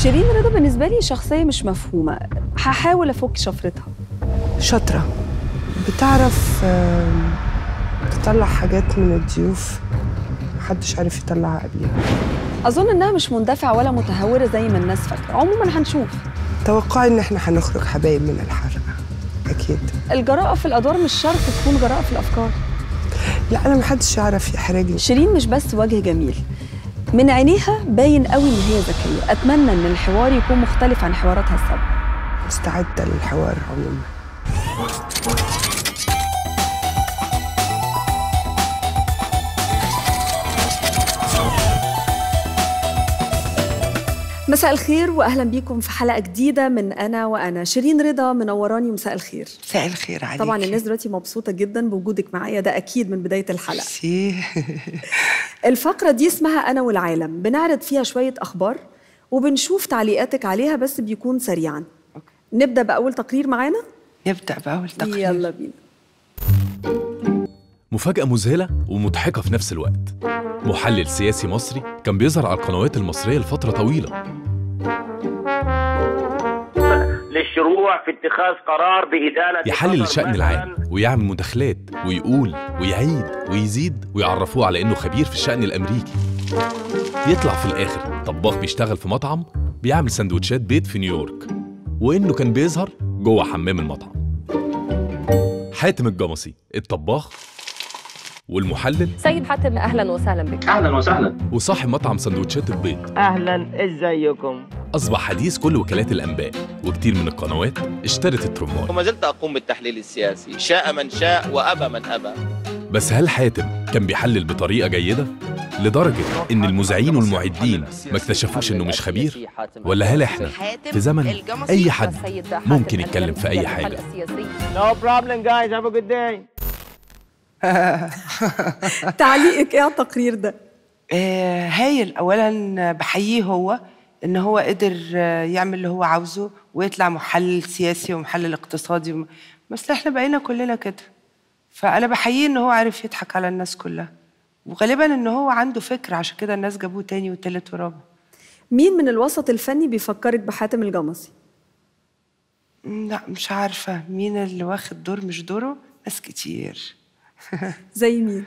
شيرين رضا بالنسبه لي شخصيه مش مفهومه هحاول افك شفرتها شاطرة بتعرف آم، تطلع حاجات من الضيوف محدش عارف يطلعها قبلها اظن انها مش مندفعه ولا متهوره زي ما الناس فاكره عموما هنشوف توقعي ان احنا هنخرج حبايب من الحرق اكيد الجراءه في الادوار مش شرط تكون جراءه في الافكار لا انا محدش يعرف يحرجني شيرين مش بس وجه جميل من عينيها باين قوي ان هي ذكيه اتمنى ان الحوار يكون مختلف عن حواراتها السابقه مستعدة للحوار عموما مساء الخير واهلا بيكم في حلقه جديده من انا وانا شيرين رضا منوراني مساء الخير مساء الخير عليك طبعا الناس دلوقتي مبسوطه جدا بوجودك معايا ده اكيد من بدايه الحلقه ميرسي الفقره دي اسمها انا والعالم بنعرض فيها شويه اخبار وبنشوف تعليقاتك عليها بس بيكون سريعا نبدا باول تقرير معانا نبدأ بأول تقرير يلا بينا مفاجأة مذهلة ومضحكة في نفس الوقت محلل سياسي مصري كان بيظهر على القنوات المصرية لفترة طويلة للشروع في اتخاذ قرار بإدانة يحلل خطر الشأن مثلاً العام ويعمل مداخلات ويقول ويعيد ويزيد ويعرفوه على إنه خبير في الشأن الأمريكي يطلع في الآخر طباخ بيشتغل في مطعم بيعمل سندوتشات بيت في نيويورك وإنه كان بيظهر جوه حمام المطعم حاتم الجمصي الطباخ والمحلل سيد حاتم اهلا وسهلا بك أهلا وسهلا وصاحب مطعم سندوتشات البيض اهلا ازيكم أصبح حديث كل وكالات الأنباء وكتير من القنوات اشترت الترمان وما زلت أقوم بالتحليل السياسي شاء من شاء وأبى من أبى بس هل حاتم كان بيحلل بطريقة جيدة؟ لدرجة إن المذيعين والمعدين ما اكتشفوش إنه مش خبير؟ ولا هل إحنا في زمن أي حد السيد حاتم ممكن يتكلم في أي المحلل حاجة السياسي. نو بروبلم جايز هاف ا جود داي تعليقك ايه على التقرير ده آه هايل اولا بحييه هو ان هو قدر آه، يعمل اللي هو عاوزه ويطلع محلل سياسي ومحلل اقتصادي وم- بس احنا بقينا كلنا كده فانا بحييه ان هو عارف يضحك على الناس كلها وغالبا ان هو عنده فكر عشان كده الناس جابوه تاني وتالت ورابع مين من الوسط الفني بيفكرك بحاتم الجمصي م، لا مش عارفه مين اللي واخد دور مش دوره ناس كتير زي مين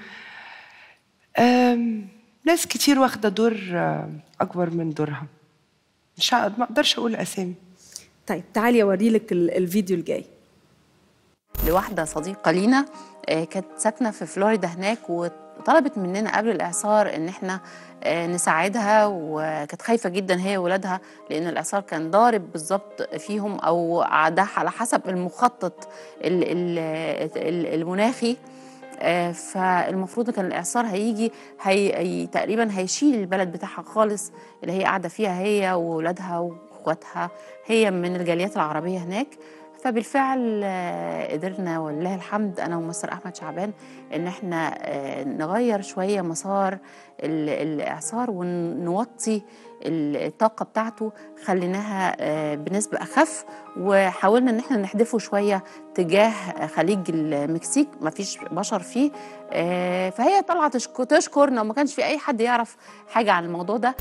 أم، ناس كتير واخده دور آه، اكبر من دورها مش ع- ما اقدرش اقول اسامي طيب تعالي اوريلك ال- الفيديو الجاي لواحدة صديقة لينا آه، كانت ساكنة في فلوريدا هناك وطلبت مننا قبل الإعصار إن إحنا آه، نساعدها وكانت خايفة جدا هي وولادها لأن الإعصار كان ضارب بالظبط فيهم أو ده على حسب المخطط ال- ال- ال- المناخي آه، فالمفروض كان الإعصار هيجي هي هي تقريبا هيشيل البلد بتاعها خالص اللي هي قاعدة فيها هي وولادها وإخواتها هي من الجاليات العربية هناك فبالفعل آه، قدرنا ولله الحمد انا ومستر احمد شعبان ان احنا آه، نغير شويه مسار ال- الاعصار ونوطي ال- الطاقه بتاعته خليناها آه، بنسبه اخف وحاولنا ان احنا نحدفه شويه تجاه خليج المكسيك مفيش بشر فيه آه، فهي طالعه تشك- تشكرنا وما كانش في اي حد يعرف حاجه عن الموضوع ده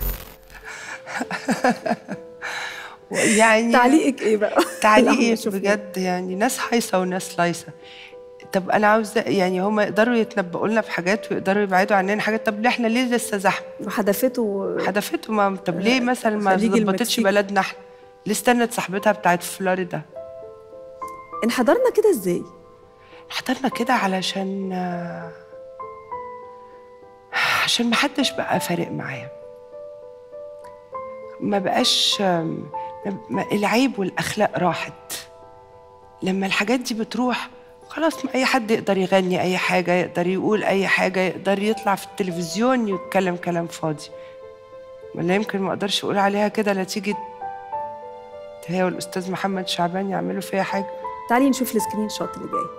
يعني تعليقك ايه بقى تعليق اللي إيه احنا شفناه؟ بجد يعني ناس هايصه وناس لايصه طب انا عاوزه يعني هم يقدروا يتنبؤوا لنا بحاجات ويقدروا يبعدوا عننا حاجات طب ليه احنا ليه لسه زحمه وحدفته حدفته ما طب ليه مثلا ما خليج ظبطتش المكسيك. بلدنا احنا ليه استنت صاحبتها بتاعت فلوريدا انحدرنا كده ازاي حضرنا كده علشان آه، عشان ما حدش بقى فارق معايا ما بقاش آم، ما- العيب والاخلاق راحت لما الحاجات دي بتروح خلاص ما اي حد يقدر يغني اي حاجه يقدر يقول اي حاجه يقدر يطلع في التلفزيون يتكلم كلام فاضي ولا يمكن ما اقدرش اقول عليها كده لا تيجي هي والاستاذ محمد شعبان يعملوا فيها حاجه تعالي نشوف السكرين شوت اللي جاي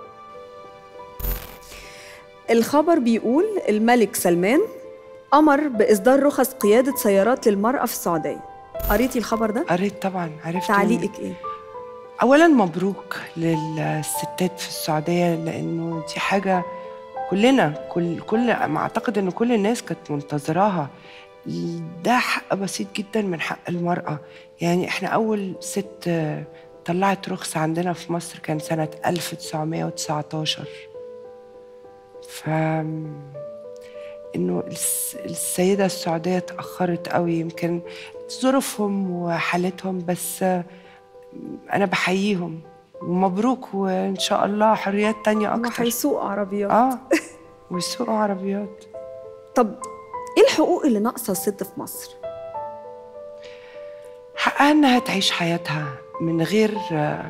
الخبر بيقول الملك سلمان أمر بإصدار رخص قيادة سيارات للمرأة في السعودية قريتي الخبر ده؟ قريت طبعا عرفت تعليقك إيه؟ اولا مبروك للستات في السعوديه لانه دي حاجه كلنا كل كل ما اعتقد ان كل الناس كانت منتظراها ده حق بسيط جدا من حق المرأة يعني احنا أول ست آه، طلعت رخصة عندنا في مصر كان سنة 1919 ف انه الس- السيدة السعودية اتأخرت قوي يمكن ظروفهم وحالتهم بس آه، أنا بحييهم ومبروك وإن شاء الله حريات تانية أكتر وهيسوقوا عربيات آه ويسوقوا عربيات طب ايه الحقوق اللي ناقصه الست في مصر حقها انها تعيش حياتها من غير آه،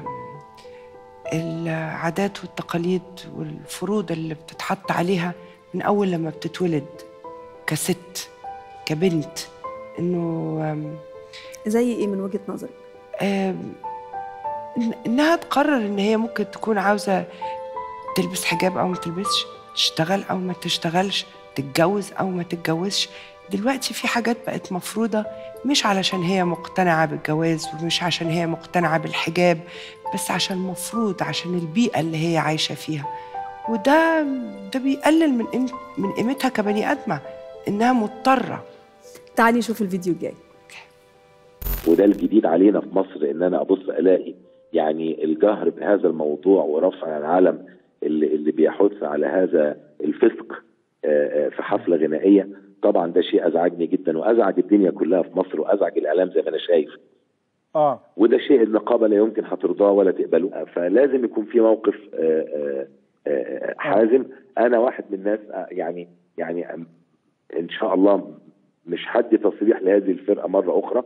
العادات والتقاليد والفروض اللي بتتحط عليها من اول لما بتتولد كست كبنت انه آم، زي ايه من وجهه نظرك آم، إن- انها تقرر ان هي ممكن تكون عاوزه تلبس حجاب او ما تلبسش تشتغل او ما تشتغلش تتجوز او ما تتجوزش دلوقتي في حاجات بقت مفروضه مش علشان هي مقتنعه بالجواز ومش عشان هي مقتنعه بالحجاب بس عشان مفروض عشان البيئه اللي هي عايشه فيها وده ده بيقلل من قيم- من قيمتها كبني ادمه انها مضطره تعالي نشوف الفيديو الجاي وده الجديد علينا في مصر ان انا ابص الاقي يعني الجهر بهذا الموضوع ورفع العلم اللي, اللي بيحث على هذا الفسق آه، آه، في حفله غنائيه طبعا ده شيء ازعجني جدا وازعج الدنيا كلها في مصر وازعج الاعلام زي ما انا شايف اه وده شيء النقابه لا يمكن هترضاه ولا تقبله فلازم يكون في موقف آه، آه، آه، حازم انا واحد من الناس آه، يعني يعني آم، ان شاء الله مش هدي تصريح لهذه الفرقه مره اخرى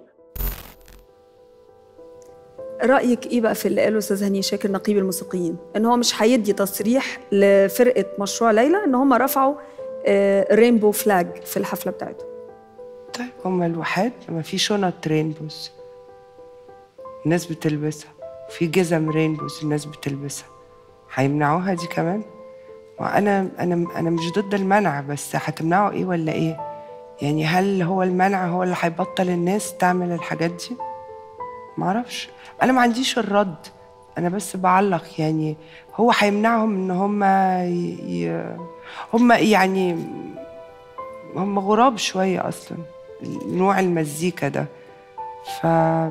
رايك ايه بقى في اللي قاله استاذ هاني شاكر نقيب الموسيقيين ان هو مش هيدي تصريح لفرقه مشروع ليلى ان هم رفعوا رينبو فلاج في الحفله بتاعتهم طيب هما الوحاد ما في شنط رينبوز الناس بتلبسها في جزم رينبوز الناس بتلبسها هيمنعوها دي كمان وانا انا انا مش ضد المنع بس هتمنعوا ايه ولا ايه يعني هل هو المنع هو اللي هيبطل الناس تعمل الحاجات دي معرفش انا ما عنديش الرد انا بس بعلق يعني هو هيمنعهم ان هم ي... ي... هم يعني هم غراب شويه اصلا نوع المزيكا ده ف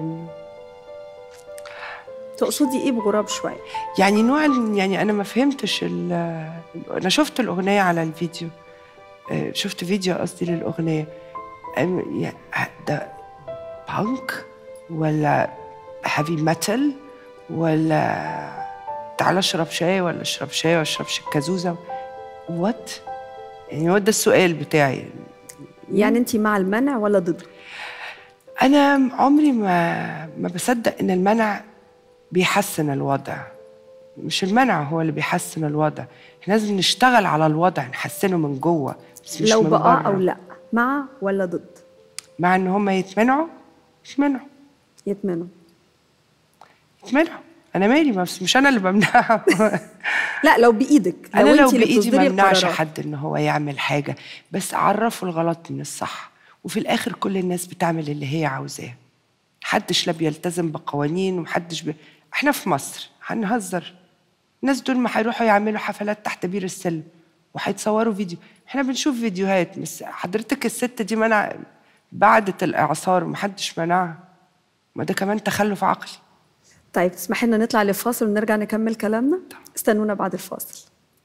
تقصدي ايه بغراب شويه يعني نوع ال- يعني انا ما فهمتش ال انا شفت الاغنيه على الفيديو آه، شفت فيديو قصدي للاغنيه أم- يا- ده بانك ولا هيفي ميتال ولا تعال اشرب شاي ولا اشرب شاي ولا اشرب ش- كازوزه وات يعني هو ده السؤال بتاعي يعني انت مع المنع ولا ضده أنا عمري ما ما بصدق إن المنع بيحسن الوضع مش المنع هو اللي بيحسن الوضع احنا لازم نشتغل على الوضع نحسنه من جوه بس مش لو من بقى بره. او لا مع ولا ضد مع إن هم يتمنعوا يتمنعوا يتمنوا يتمنعوا أنا مالي بس مش أنا اللي بمنعهم لا لو بايدك أنا لو انتي اللي بإيدي ما بتصدري امنعش القرارات. حد إن هو يعمل حاجة بس أعرفه الغلط من الصح وفي الآخر كل الناس بتعمل اللي هي عاوزاه محدش لا بيلتزم بقوانين ومحدش بي... احنا في مصر هنهزر الناس دول ما هيروحوا يعملوا حفلات تحت بير السلم وهيتصوروا فيديو احنا بنشوف فيديوهات بس حضرتك الست دي منع بعدت الإعصار ومحدش منعها ما ده كمان تخلف عقلي طيب تسمحي لنا نطلع لفاصل ونرجع نكمل كلامنا استنونا بعد الفاصل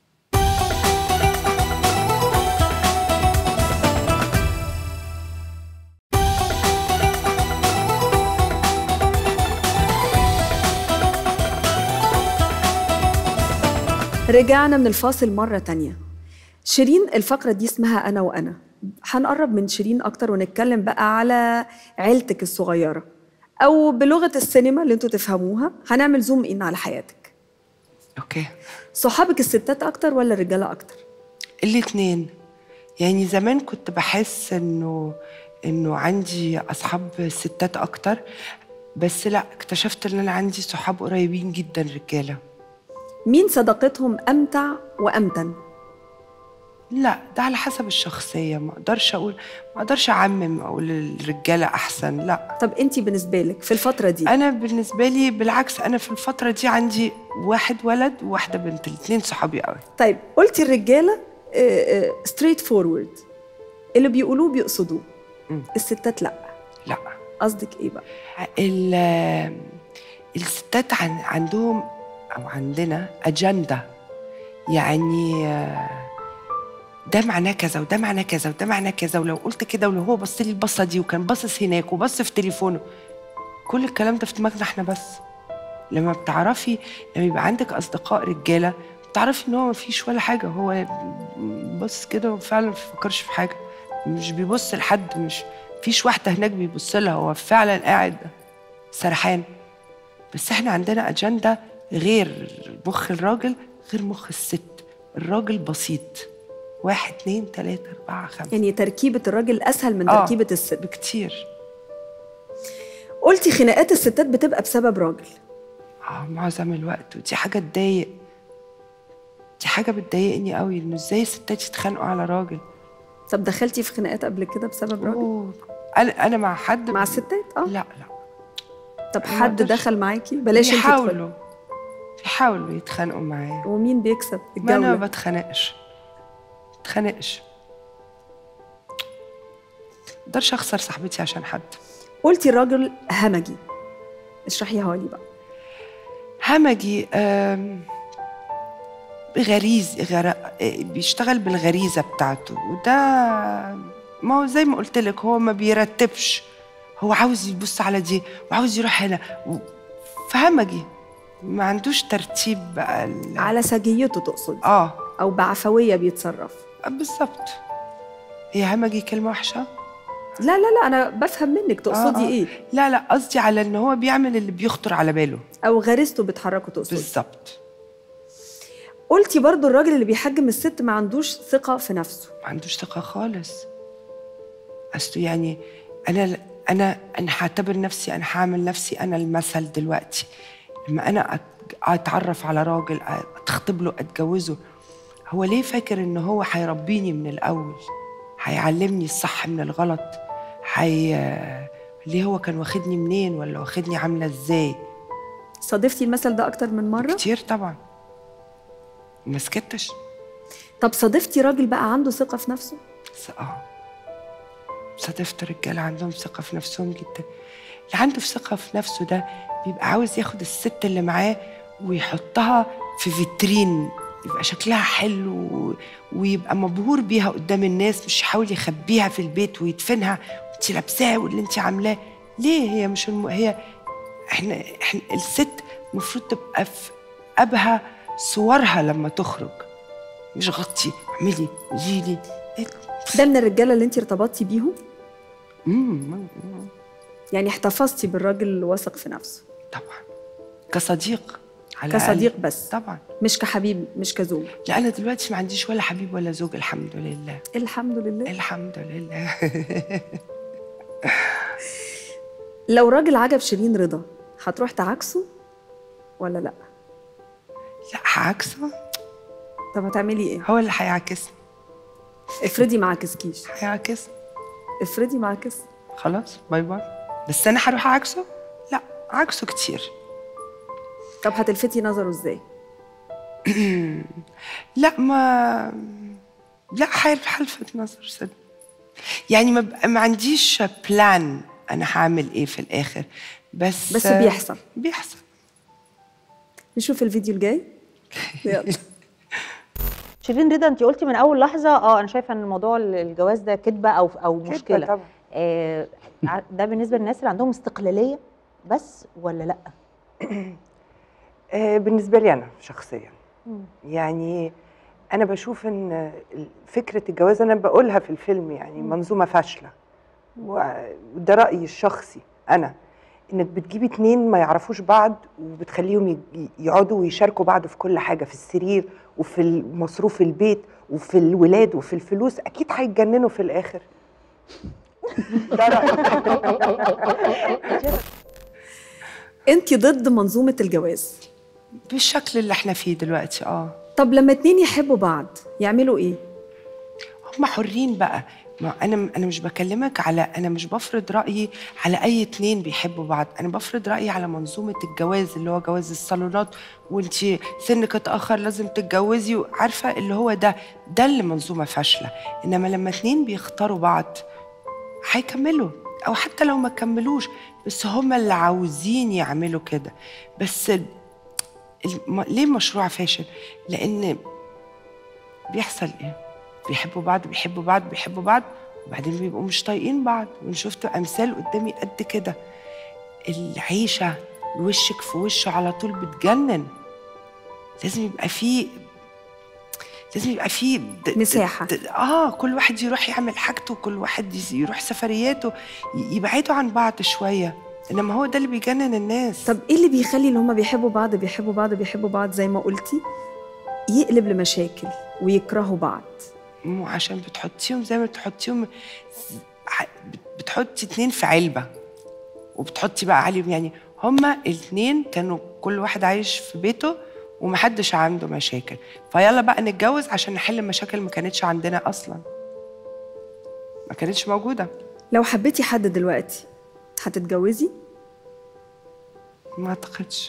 رجعنا من الفاصل مرة تانية شيرين الفقرة دي اسمها أنا وأنا هنقرب من شيرين أكتر ونتكلم بقى على عيلتك الصغيرة أو بلغة السينما اللي انتوا تفهموها هنعمل زوم إن على حياتك اوكي صحابك الستات أكتر ولا الرجالة أكتر؟ الاتنين يعني زمان كنت بحس انه انه عندي اصحاب ستات اكتر بس لا اكتشفت ان انا عندي صحاب قريبين جدا رجاله مين صداقتهم أمتع وأمتن؟ لا ده على حسب الشخصيه ما اقدرش اقول ما اقدرش اعمم اقول الرجاله احسن لا طب أنت بالنسبة لك في الفترة دي انا بالنسبه لي بالعكس انا في الفتره دي عندي واحد ولد وواحده بنت الاثنين صحابي قوي طيب قلتي الرجالة ستريت فورورد اللي بيقولوه بيقصدوه مم. الستات لا لا قصدك ايه بقى ال- الستات عن عندهم او عندنا اجنده يعني آه، ده معناه كذا وده معناه كذا وده معناه كذا ولو قلت كده ولو هو بص لي البصه دي وكان باصص هناك وبص في تليفونه كل الكلام ده في دماغنا احنا بس لما بتعرفي لما يبقى عندك اصدقاء رجاله بتعرفي ان هو مفيش ولا حاجه هو بص كده وفعلا ما بيفكرش في حاجه مش بيبص لحد مش فيش واحده هناك بيبص لها هو فعلا قاعد سرحان بس احنا عندنا اجنده غير مخ الراجل غير مخ الست الراجل بسيط واحد اتنين تلاتة أربعة خمسة يعني تركيبه الراجل اسهل من آه. تركيبه الست بكتير قلتي خناقات الستات بتبقى بسبب راجل اه معظم الوقت ودي حاجة تضايق دي حاجة بتضايقني قوي انه ازاي الستات يتخانقوا على راجل طب دخلتي في خناقات قبل كده بسبب راجل أوه. انا انا مع حد مع الستات اه لا لا طب ما حد أقدرش. دخل معاكي بلاش انت تدخلي. بيحاولوا بيحاولوا يتخانقوا معايا ومين بيكسب ما انا ما الجوله بتخانقش بتخانقش مقدرش اخسر صاحبتي عشان حد قلتي الراجل همجي اشرحيها لي بقى همجي آم، غريز غر... بيشتغل بالغريزه بتاعته وده ما هو زي ما قلت لك هو ما بيرتبش هو عاوز يبص على دي وعاوز يروح هنا و... فهمجي ما عندوش ترتيب بقى ال... على سجيته تقصد اه او بعفويه بيتصرف بالظبط هي همجي كلمه وحشه لا لا لا انا بفهم منك تقصدي آه، آه. ايه لا لا قصدي على ان هو بيعمل اللي بيخطر على باله او غريزته بتحركه تقصدي بالظبط قلتي برضو الراجل اللي بيحجم الست ما عندوش ثقه في نفسه ما عندوش ثقة خالص أصله يعني أنا أنا أنا هعتبر نفسي أنا هعمل نفسي أنا المثل دلوقتي لما أنا أت- أتعرف على راجل أتخطب له أتجوزه هو ليه فاكر إن هو هيربيني من الأول هيعلمني الصح من الغلط هي ليه هو كان واخدني منين ولا واخدني عاملة إزاي صادفتي المثل ده اكتر من مره كتير طبعا ما سكتش طب صادفتي راجل بقى عنده ثقه في نفسه بس اه صادفت رجاله عندهم ثقه في نفسهم جدا اللي عنده ثقه في نفسه ده بيبقى عاوز ياخد الست اللي معاه ويحطها في فيترين يبقى شكلها حلو و- ويبقى مبهور بيها قدام الناس مش يحاول يخبيها في البيت ويدفنها انت لابساه واللي انت عاملاه ليه هي مش الم... هي احنا احنا الست المفروض تبقى في ابهى صورها لما تخرج مش غطي اعملي جيلي ده من الرجاله اللي انت ارتبطتي بيهم امم يعني احتفظتي بالراجل اللي واثق في نفسه طبعا كصديق على كصديق الأقل. بس طبعا مش كحبيب مش كزوج لا انا دلوقتي ما عنديش ولا حبيب ولا زوج الحمد لله الحمد لله الحمد لله لو راجل عجب شيرين رضا هتروح تعاكسه ولا لا لا هعكسه طب هتعملي ايه هو اللي هيعكسني افرضي ما عكسكيش هيعكسني افرضي ما عكس خلاص باي باي بس انا هروح اعكسه لا عكسه كتير طب هتلفتي نظره ازاي لا ما لا حيل- حلفت نظر صدق يعني ما, ب- ما عنديش بلان انا هعمل ايه في الاخر بس بس بيحصل. بيحصل نشوف الفيديو الجاي يلا شيرين رضا انت قلتي من اول لحظه اه انا شايفه ان موضوع الجواز ده كذبه او او كدبة مشكله طبعا آه ع- ده بالنسبه للناس اللي عندهم استقلاليه بس ولا لا آه، بالنسبة لي أنا شخصيا مم. يعني أنا بشوف إن فكرة الجواز أنا بقولها في الفيلم يعني منظومة فاشلة و- وده رأيي الشخصي أنا إنك بتجيبي اتنين ما يعرفوش بعض وبتخليهم ي- يقعدوا ويشاركوا بعض في كل حاجة في السرير وفي مصروف البيت وفي الولاد وفي الفلوس أكيد هيتجننوا في الآخر ده رأيي انت ضد منظومه الجواز بالشكل اللي احنا فيه دلوقتي اه طب لما اتنين يحبوا بعض يعملوا ايه هم حرين بقى ما انا انا مش بكلمك على انا مش بفرض رايي على اي اتنين بيحبوا بعض انا بفرض رايي على منظومه الجواز اللي هو جواز الصالونات وانت سنك اتاخر لازم تتجوزي عارفه اللي هو ده ده اللي منظومه فاشله انما لما اتنين بيختاروا بعض هيكملوا او حتى لو ما كملوش بس هم اللي عاوزين يعملوا كده بس ال- الم- ليه المشروع فاشل لان بيحصل ايه بيحبوا بعض بيحبوا بعض بيحبوا بعض وبعدين بيبقوا مش طايقين بعض وانا شفت امثال قدامي قد كده العيشه وشك في وشه على طول بتجنن لازم يبقى فيه لازم يبقى فيه د- د- مساحة. د- اه كل واحد يروح يعمل حاجته كل واحد يز- يروح سفرياته ي- يبعدوا عن بعض شويه انما هو ده اللي بيجنن الناس طب ايه اللي بيخلي اللي هما بيحبوا بعض بيحبوا بعض بيحبوا بعض زي ما قلتي يقلب لمشاكل ويكرهوا بعض مو عشان بتحطيهم زي ما بتحطيهم ع- بتحطي اتنين في علبة وبتحطي بقى عليهم يعني هما الاتنين كانوا كل واحد عايش في بيته ومحدش عنده مشاكل فيلا بقى نتجوز عشان نحل مشاكل ما كانتش عندنا أصلا ما كانتش موجودة لو حبيتي حد دلوقتي هتتجوزي ما أعتقدش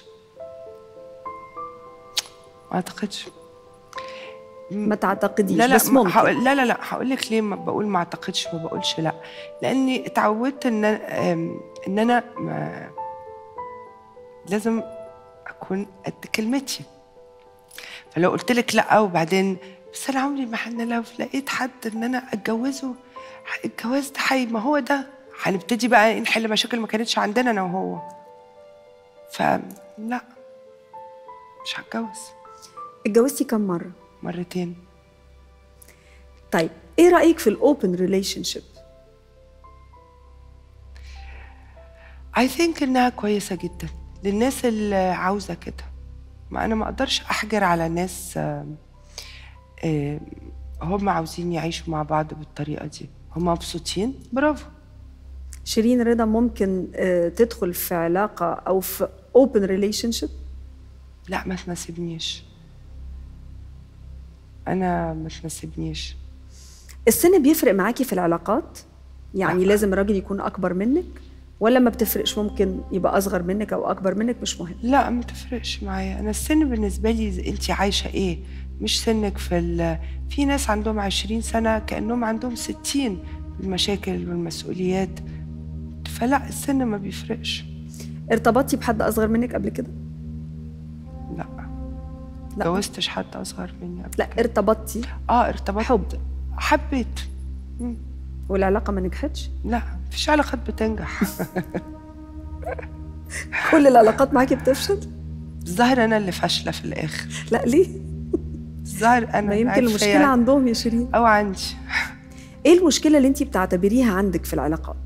ما أعتقدش ما تعتقديش لا لا بس ما- ممكن هقول- لا لا لا هقول لك ليه ما بقول ما اعتقدش ما بقولش لا لاني اتعودت ان أنا- أم، ان انا ما لازم اكون قد كلمتي فلو قلت لك لا وبعدين بس انا عمري ما انا لو لقيت حد ان انا اتجوزه الجواز ده حي ما هو ده هنبتدي بقى نحل مشاكل ما كانتش عندنا انا وهو فلا مش هتجوز اتجوزتي كم مرة مرتين طيب ايه رأيك في الاوبن ريليشن شيب I think إنها كويسة جدا للناس اللي عاوزة كده ما أنا ما أقدرش أحجر على ناس آم، آم، هم عاوزين يعيشوا مع بعض بالطريقة دي هم مبسوطين برافو شيرين رضا ممكن آه، تدخل في علاقة أو في open relationship لا ما تناسبنيش أنا ما تناسبنيش السن بيفرق معاكي في العلاقات يعني لازم الراجل يكون أكبر منك ولا ما بتفرقش ممكن يبقى أصغر منك أو أكبر منك مش مهم لا ما تفرقش معايا أنا السن بالنسبة لي أنت عايشة إيه مش سنك في ال... في ناس عندهم عشرين سنة كأنهم عندهم ستين المشاكل والمسؤوليات فلا السن ما بيفرقش ارتبطتي بحد أصغر منك قبل كده؟ لا لا جوزتش حد اصغر مني قبل لا ارتبطتي اه ارتبطت حب حبيت والعلاقة ما نجحتش؟ لا مفيش علاقات بتنجح كل العلاقات معاكي بتفشل؟ الظاهر انا اللي فاشله في الاخر لا ليه؟ الظاهر انا ما يمكن عارفة المشكلة يعني. عندهم يا شيرين او عندي ايه المشكلة اللي انت بتعتبريها عندك في العلاقات؟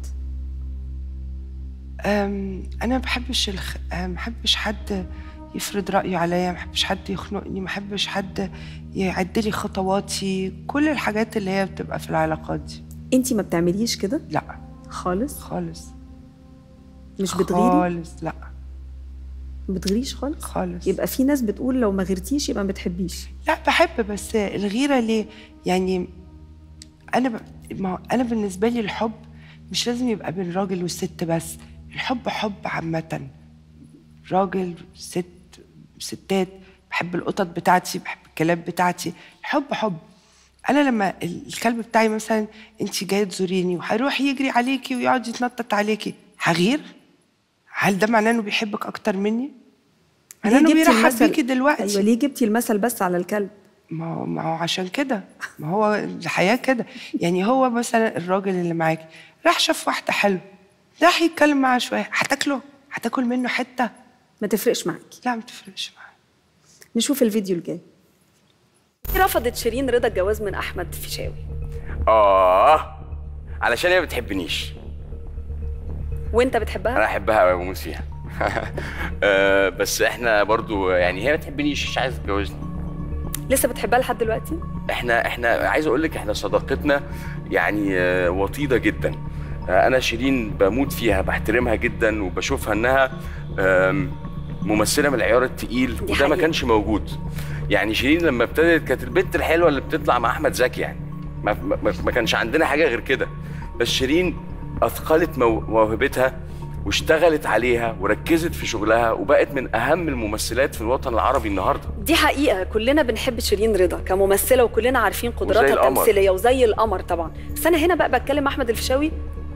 أم انا ما بحبش الخ... أم، ما بحبش حد يفرض رايه عليا ما بحبش حد يخنقني ما بحبش حد يعد لي خطواتي كل الحاجات اللي هي بتبقى في العلاقات دي انت ما بتعمليش كده؟ لا خالص؟ خالص مش بتغيري؟ خالص لا ما بتغيريش خالص؟ خالص يبقى في ناس بتقول لو ما غيرتيش يبقى ما بتحبيش لا بحب بس الغيرة ليه؟ يعني أنا ب... ما هو أنا بالنسبة لي الحب مش لازم يبقى بين راجل وست بس الحب حب عامة راجل ست ستات بحب القطط بتاعتي بحب الكلاب بتاعتي الحب حب أنا لما الكلب بتاعي مثلا أنت جاية تزوريني وهيروح يجري عليكي ويقعد يتنطط عليكي هغير؟ هل ده معناه إنه بيحبك أكتر مني؟ ليه أنا إنه جبتي بيرحب المثل- بيكي دلوقتي ايوه ليه جبتي المثل بس على الكلب؟ ما هو ما هو عشان كده ما هو الحياه كده يعني هو مثلا الراجل اللي معاكي راح شاف واحده حلوه راح يتكلم معاها شويه هتاكله هتاكل منه حته ما تفرقش معاكي لا ما تفرقش معايا نشوف الفيديو الجاي رفضت شيرين رضا الجواز من احمد فيشاوي اه علشان هي ما بتحبنيش وانت بتحبها انا احبها قوي بموت فيها آه بس احنا برضو يعني هي ما بتحبنيش مش عايزه تتجوزني لسه بتحبها لحد دلوقتي احنا احنا عايز اقول لك احنا صداقتنا يعني آه، وطيده جدا آه، انا شيرين بموت فيها بحترمها جدا وبشوفها انها آم، ممثله من العيار التقيل وده ما حقيقة. كانش موجود يعني شيرين لما ابتدت كانت البنت الحلوه اللي بتطلع مع احمد زكي يعني ما, ما, ما كانش عندنا حاجه غير كده بس شيرين اثقلت مو- موهبتها واشتغلت عليها وركزت في شغلها وبقت من اهم الممثلات في الوطن العربي النهارده دي حقيقة كلنا بنحب شيرين رضا كممثلة وكلنا عارفين وزي قدراتها القمر. التمثيلية وزي القمر طبعا بس أنا هنا بقى بتكلم أحمد الفيشاوي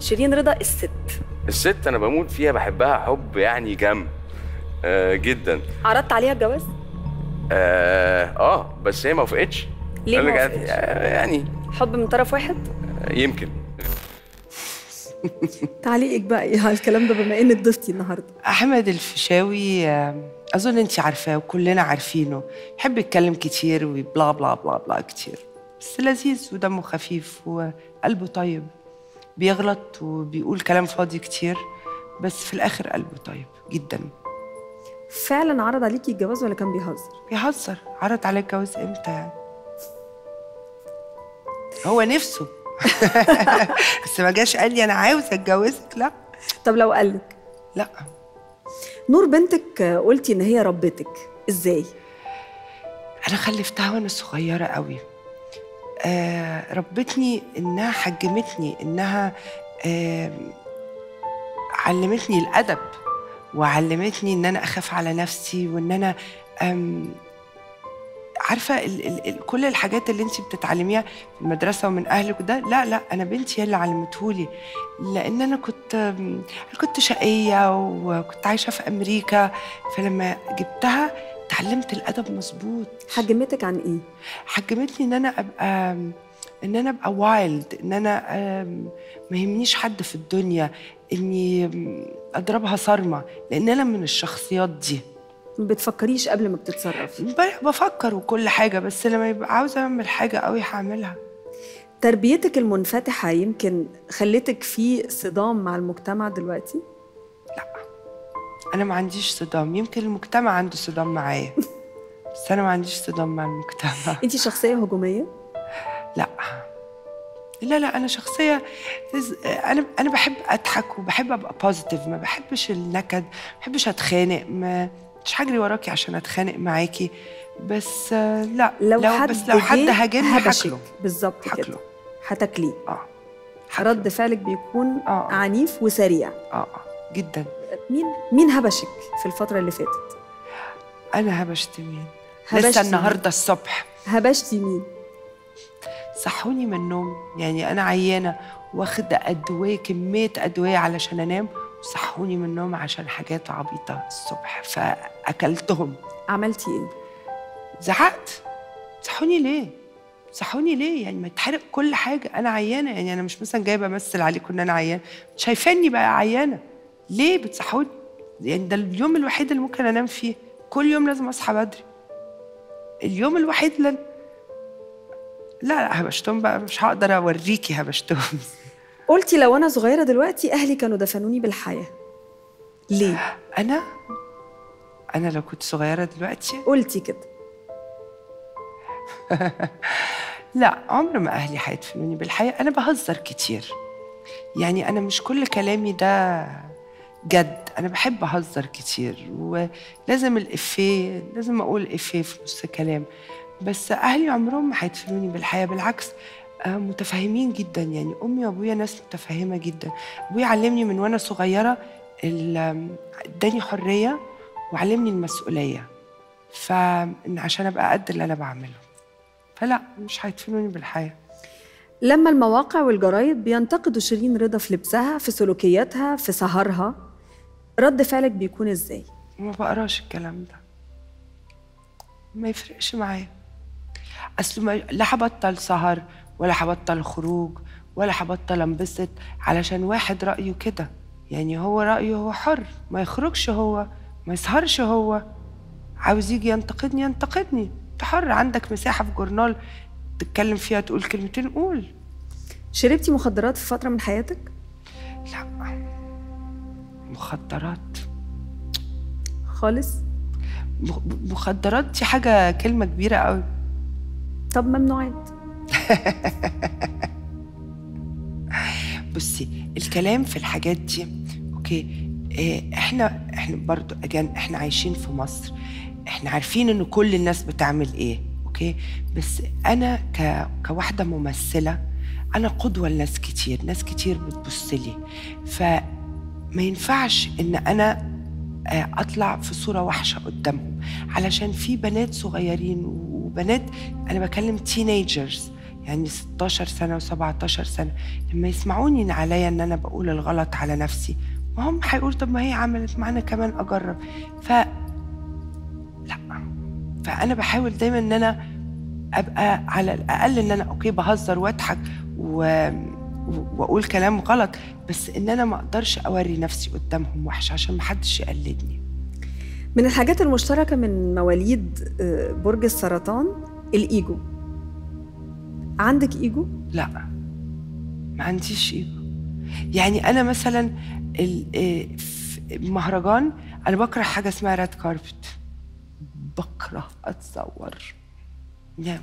شيرين رضا الست الست انا بموت فيها بحبها حب يعني جم آه جدا عرضت عليها الجواز آه, اه بس هي ما وافقتش ليه قال ما لك وافقتش؟ آه، يعني حب من طرف واحد آه، يمكن تعليقك بقى ايه على الكلام ده بما انك ضيفتي النهارده احمد الفيشاوي آه، اظن انت عارفاه وكلنا عارفينه يحب يتكلم كتير وبلا بلا بلا بلا كتير بس لذيذ ودمه خفيف وقلبه طيب بيغلط وبيقول كلام فاضي كتير بس في الاخر قلبه طيب جدا فعلا عرض عليكي الجواز ولا كان بيهزر بيهزر عرض عليك جواز امتى يعني هو نفسه بس ما جاش قال لي انا عاوز اتجوزك لا طب لو قالك لا نور بنتك آه، قلتي ان هي ربتك ازاي انا خلفتها وانا صغيره قوي آه ربتني انها حجمتني انها آه علمتني الادب وعلمتني ان انا اخاف على نفسي وان انا آم عارفه ال ال ال كل الحاجات اللي انت بتتعلميها في المدرسه ومن اهلك ده لا لا انا بنتي هي اللي علمتهولي لان انا كنت آم، انا كنت شقيه وكنت عايشه في امريكا فلما جبتها اتعلمت الادب مظبوط حجمتك عن ايه حجمتني ان انا ابقى ان انا ابقى وايلد ان انا آم، ما يهمنيش حد في الدنيا اني آم، اضربها صارمه لان انا من الشخصيات دي ما بتفكريش قبل ما بتتصرفي ب- بفكر وكل حاجه بس لما يبقى عاوزه اعمل حاجه قوي هعملها تربيتك المنفتحة يمكن خلتك في صدام مع المجتمع دلوقتي انا ما عنديش صدام يمكن المجتمع عنده صدام معايا بس انا ما عنديش صدام مع المجتمع انت شخصية هجومية لا لا لا انا شخصيه انا انا بحب اضحك وبحب ابقى بوزيتيف ما بحبش النكد ما بحبش اتخانق ما مش هجري وراكي عشان اتخانق معاكي بس آه، لا لو, حد بس لو حد جه هاجمني هبشك هاكله بالظبط كده هاكله هتاكليه اه رد فعلك بيكون آه. عنيف وسريع اه اه جدا مين مين هبشك في الفترة اللي فاتت انا هبشت مين هبشتي لسه مين؟ النهارده الصبح هبشتي مين صحوني من النوم يعني انا عيانه واخده ادويه كميه ادويه علشان انام وصحوني من النوم عشان حاجات عبيطه الصبح فاكلتهم عملتي ايه زعقت صحوني ليه صحوني ليه يعني ما تحرق كل حاجه انا عيانه يعني انا مش مثلا جايبه امثل عليكم ان انا عيانه شايفاني بقى عيانه ليه بتصحوني يعني ده اليوم الوحيد اللي ممكن انام فيه كل يوم لازم اصحى بدري اليوم الوحيد اللي لا لا هبشتهم بقى مش هقدر اوريكي هبشتهم قلتي لو انا صغيرة دلوقتي اهلي كانوا دفنوني بالحياة ليه انا انا لو كنت صغيره دلوقتي قلتي كده لا عمر ما اهلي هيدفنوني بالحقيقه انا بهزر كتير يعني انا مش كل كلامي ده جد انا بحب اهزر كتير ولازم الافيه لازم اقول افيه في نص كلام بس اهلي عمرهم ما هيدفنوني بالحياه بالعكس آه، متفاهمين جدا يعني امي وابويا ناس متفاهمه جدا ابويا علمني من وانا صغيره ال- آم، اداني حريه وعلمني المسؤوليه فان عشان ابقى قد اللي انا بعمله فلا مش هيدفنوني بالحياه لما المواقع والجرايد بينتقدوا شيرين رضا في لبسها في سلوكياتها في سهرها رد فعلك بيكون ازاي ما بقراش الكلام ده ما يفرقش معايا اصل ما لا هبطل سهر ولا هبطل خروج ولا هبطل انبسط علشان واحد رايه كده يعني هو رايه هو حر ما يخرجش هو ما يسهرش هو عاوز يجي ينتقدني ينتقدني انت حر عندك مساحه في جورنال تتكلم فيها تقول كلمتين قول شربتي مخدرات في فترة من حياتك لا مخدرات خالص مخ- مخدرات دي حاجه كلمه كبيره قوي طب ممنوعات بصي الكلام في الحاجات دي اوكي إيه احنا احنا برضو اجان احنا عايشين في مصر احنا عارفين ان كل الناس بتعمل ايه اوكي بس انا ك كواحده ممثله انا قدوه لناس كتير ناس كتير بتبص لي فما ينفعش ان انا آه، اطلع في صوره وحشه قدامهم علشان في بنات صغيرين وبنات انا بكلم تينيجرز يعني 16 سنة و17 سنة لما يسمعوني إن عليا إن أنا بقول الغلط على نفسي ما هم هيقولوا طب ما هي عملت معانا كمان أجرب ف لا فأنا بحاول دايما إن أنا أبقى على الأقل إن أنا أوكي بهزر وأضحك و... وأقول كلام غلط بس إن أنا ما أقدرش أوري نفسي قدامهم وحش عشان محدش يقلدني من الحاجات المشتركة من مواليد آه، برج السرطان الإيجو عندك إيجو؟ لا ما عنديش ايجو يعني انا مثلا ال- إيه، في مهرجان انا بكره حاجه اسمها ريد كاربت بكره اتصور يعني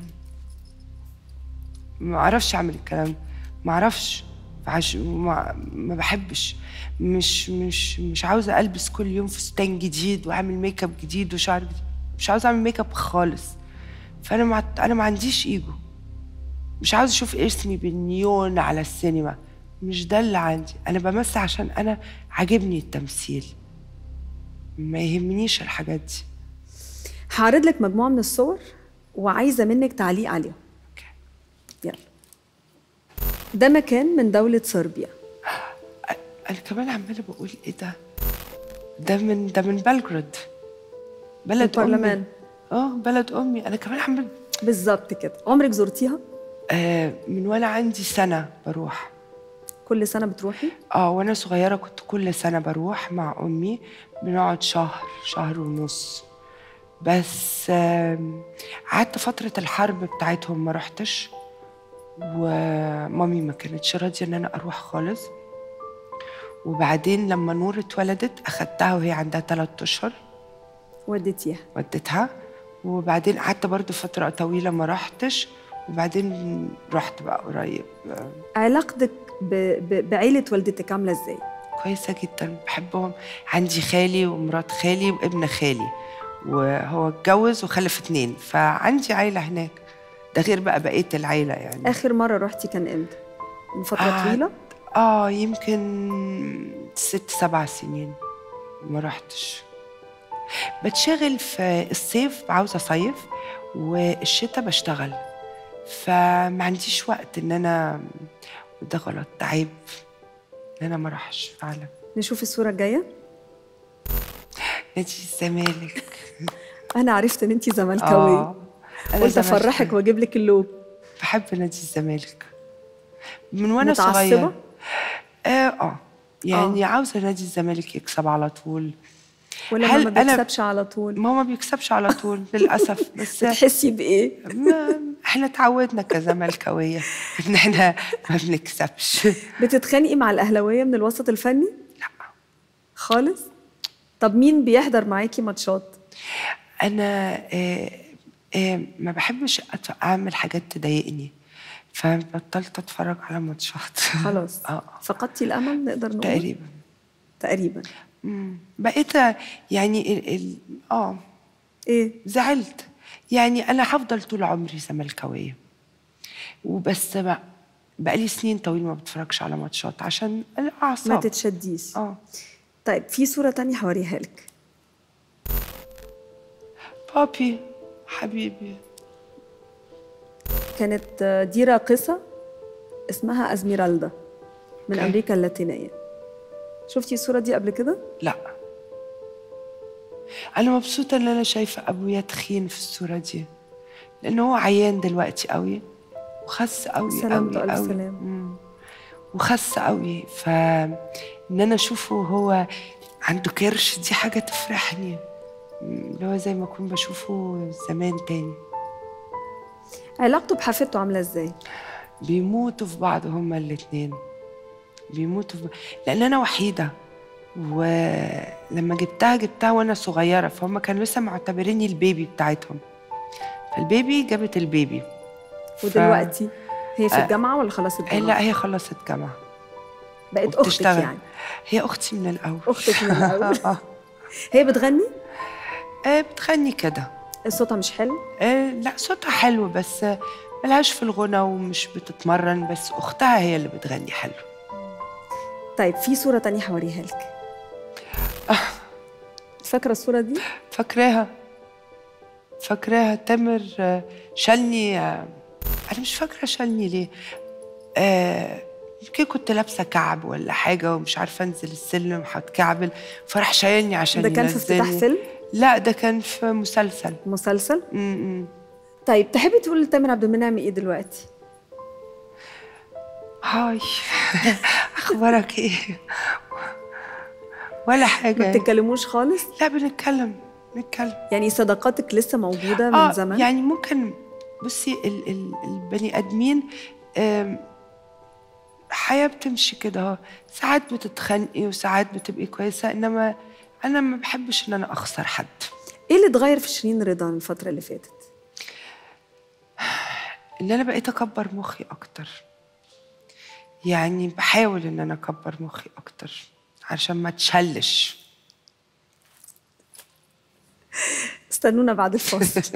ما اعرفش اعمل الكلام ده. ما اعرفش عش... ما... ما بحبش مش مش مش عاوزه البس كل يوم فستان جديد واعمل ميك اب جديد وشعر جديد مش عاوزه اعمل ميك اب خالص فانا ما انا ما عنديش ايجو مش عاوز اشوف اسمي بالنيون على السينما مش ده اللي عندي انا بمثل عشان انا عاجبني التمثيل ما يهمنيش الحاجات دي هعرض لك مجموعة من الصور وعايزة منك تعليق عليهم يلا ده مكان من دولة صربيا انا كمان عماله بقول ايه ده ده من ده من بلجراد بلد البرلمان. امي اه بلد امي انا كمان عمال بالظبط كده عمرك زرتيها؟ آه من وانا عندي سنه بروح كل سنة بتروحي؟ اه وانا صغيره كنت كل سنه بروح مع امي بنقعد شهر شهر ونص بس آم، قعدت فتره الحرب بتاعتهم ما رحتش ومامي ما كانتش راضيه ان انا اروح خالص وبعدين لما نور اتولدت اخدتها وهي عندها ثلاثة اشهر وديتيها وديتها وبعدين قعدت برضو فتره طويله ما رحتش وبعدين رحت بقى قريب آه، علاقتك ب... ب... بعيلة والدتك عاملة ازاي؟ كويسة جدا بحبهم عندي خالي ومرات خالي وابن خالي وهو اتجوز وخلف اتنين فعندي عيلة هناك ده غير بقى بقية العيلة يعني آخر مرة رحتي كان امتى؟ من فترة آه، طويلة؟ اه يمكن ست سبع سنين ما رحتش بتشغل في الصيف عاوزة صيف والشتاء بشتغل فما عنديش وقت ان انا وده غلط ده عيب ان انا ما اروحش فعلا نشوف الصورة الجاية نادي الزمالك أنا عرفت إن أنتي زملكاوية آه، أنا قلت أفرحك زملكاوية. وأجيب لك اللوب بحب نادي الزمالك من وانا متعصبة؟ صغير اه اه يعني آه. عاوزه نادي الزمالك يكسب على طول ولا هل ما أنا- بيكسبش على طول ما هو ما بيكسبش على طول للاسف بس بتحسي بإيه؟ ما احنا اتعودنا كزملكاويه ان احنا ما بنكسبش بتتخانقي مع الأهلاوية من الوسط الفني؟ لا خالص؟ طب مين بيحضر معاكي ماتشات؟ انا آه آه ما بحبش أت- اعمل حاجات تضايقني فبطلت اتفرج على ماتشات خلاص اه فقدتي الأمل نقدر نقول؟ تقريبا تقريبا مم. بقيت يعني ال ال اه ايه زعلت يعني انا هفضل طول عمري زملكاويه وبس بقى بقالي سنين طويل ما بتفرجش على ماتشات عشان الاعصاب ما تتشديش اه طيب في صورة تانية هوريها لك بابي حبيبي كانت آه، دي راقصة اسمها أزميرالدا من أوكي. أمريكا اللاتينية شفتي الصورة دي قبل كده؟ لا انا مبسوطه ان انا شايفه ابويا تخين في الصوره دي لان هو عيان دلوقتي قوي وخس قوي سلامته قوي ألف قوي سلامة. مم. وخس قوي فان انا اشوفه هو عنده كرش دي حاجه تفرحني مم، اللي هو زي ما اكون بشوفه زمان تاني علاقته بحفيدته عاملة ازاي؟ بيموتوا في بعض هما الاتنين بيموتوا في بعض. لان انا وحيده ولما جبتها جبتها وانا صغيره فهم كانوا لسه معتبريني البيبي بتاعتهم فالبيبي جابت البيبي ف- ودلوقتي هي في آه، الجامعة ولا خلاص ي- الجامعة؟ لا هي خلصت جامعه بقت أختك وبتشتغل. يعني هي اختي من الاول أختك من الأول اه هي بتغني؟ آه، بتغني كده صوتها مش حلو؟ آه، لا صوتها حلو بس آه، ملهاش في الغنى ومش بتتمرن بس اختها هي اللي بتغني حلو طيب في صورة تانية هوريها لك فاكرة الصورة دي؟ فاكراها فاكراها تامر آه، شالني آه، انا مش فاكره شالني ليه آه يمكن كنت لابسه كعب ولا حاجه ومش عارفه انزل السلم هتكعبل فراح شايلني عشان ده كان في افتتاح ينزلني. فيلم؟ لا ده كان في مسلسل مسلسل م-م. طيب تحبي تقولي لتامر عبد المنعم ايه دلوقتي هاي اخبارك ايه ولا حاجه ما بتتكلموش خالص لا بنتكلم بنتكلم يعني صداقاتك لسه موجوده من آه زمان يعني ممكن بصي ال ال البني ادمين آم، حياه بتمشي كده اهو ساعات بتتخانقي وساعات بتبقي كويسه انما انا ما بحبش ان انا اخسر حد ايه اللي اتغير في شيرين رضا الفتره اللي فاتت ان انا بقيت اكبر مخي اكتر يعني بحاول ان انا اكبر مخي اكتر عشان ما تشلش استنونا بعد الفاصل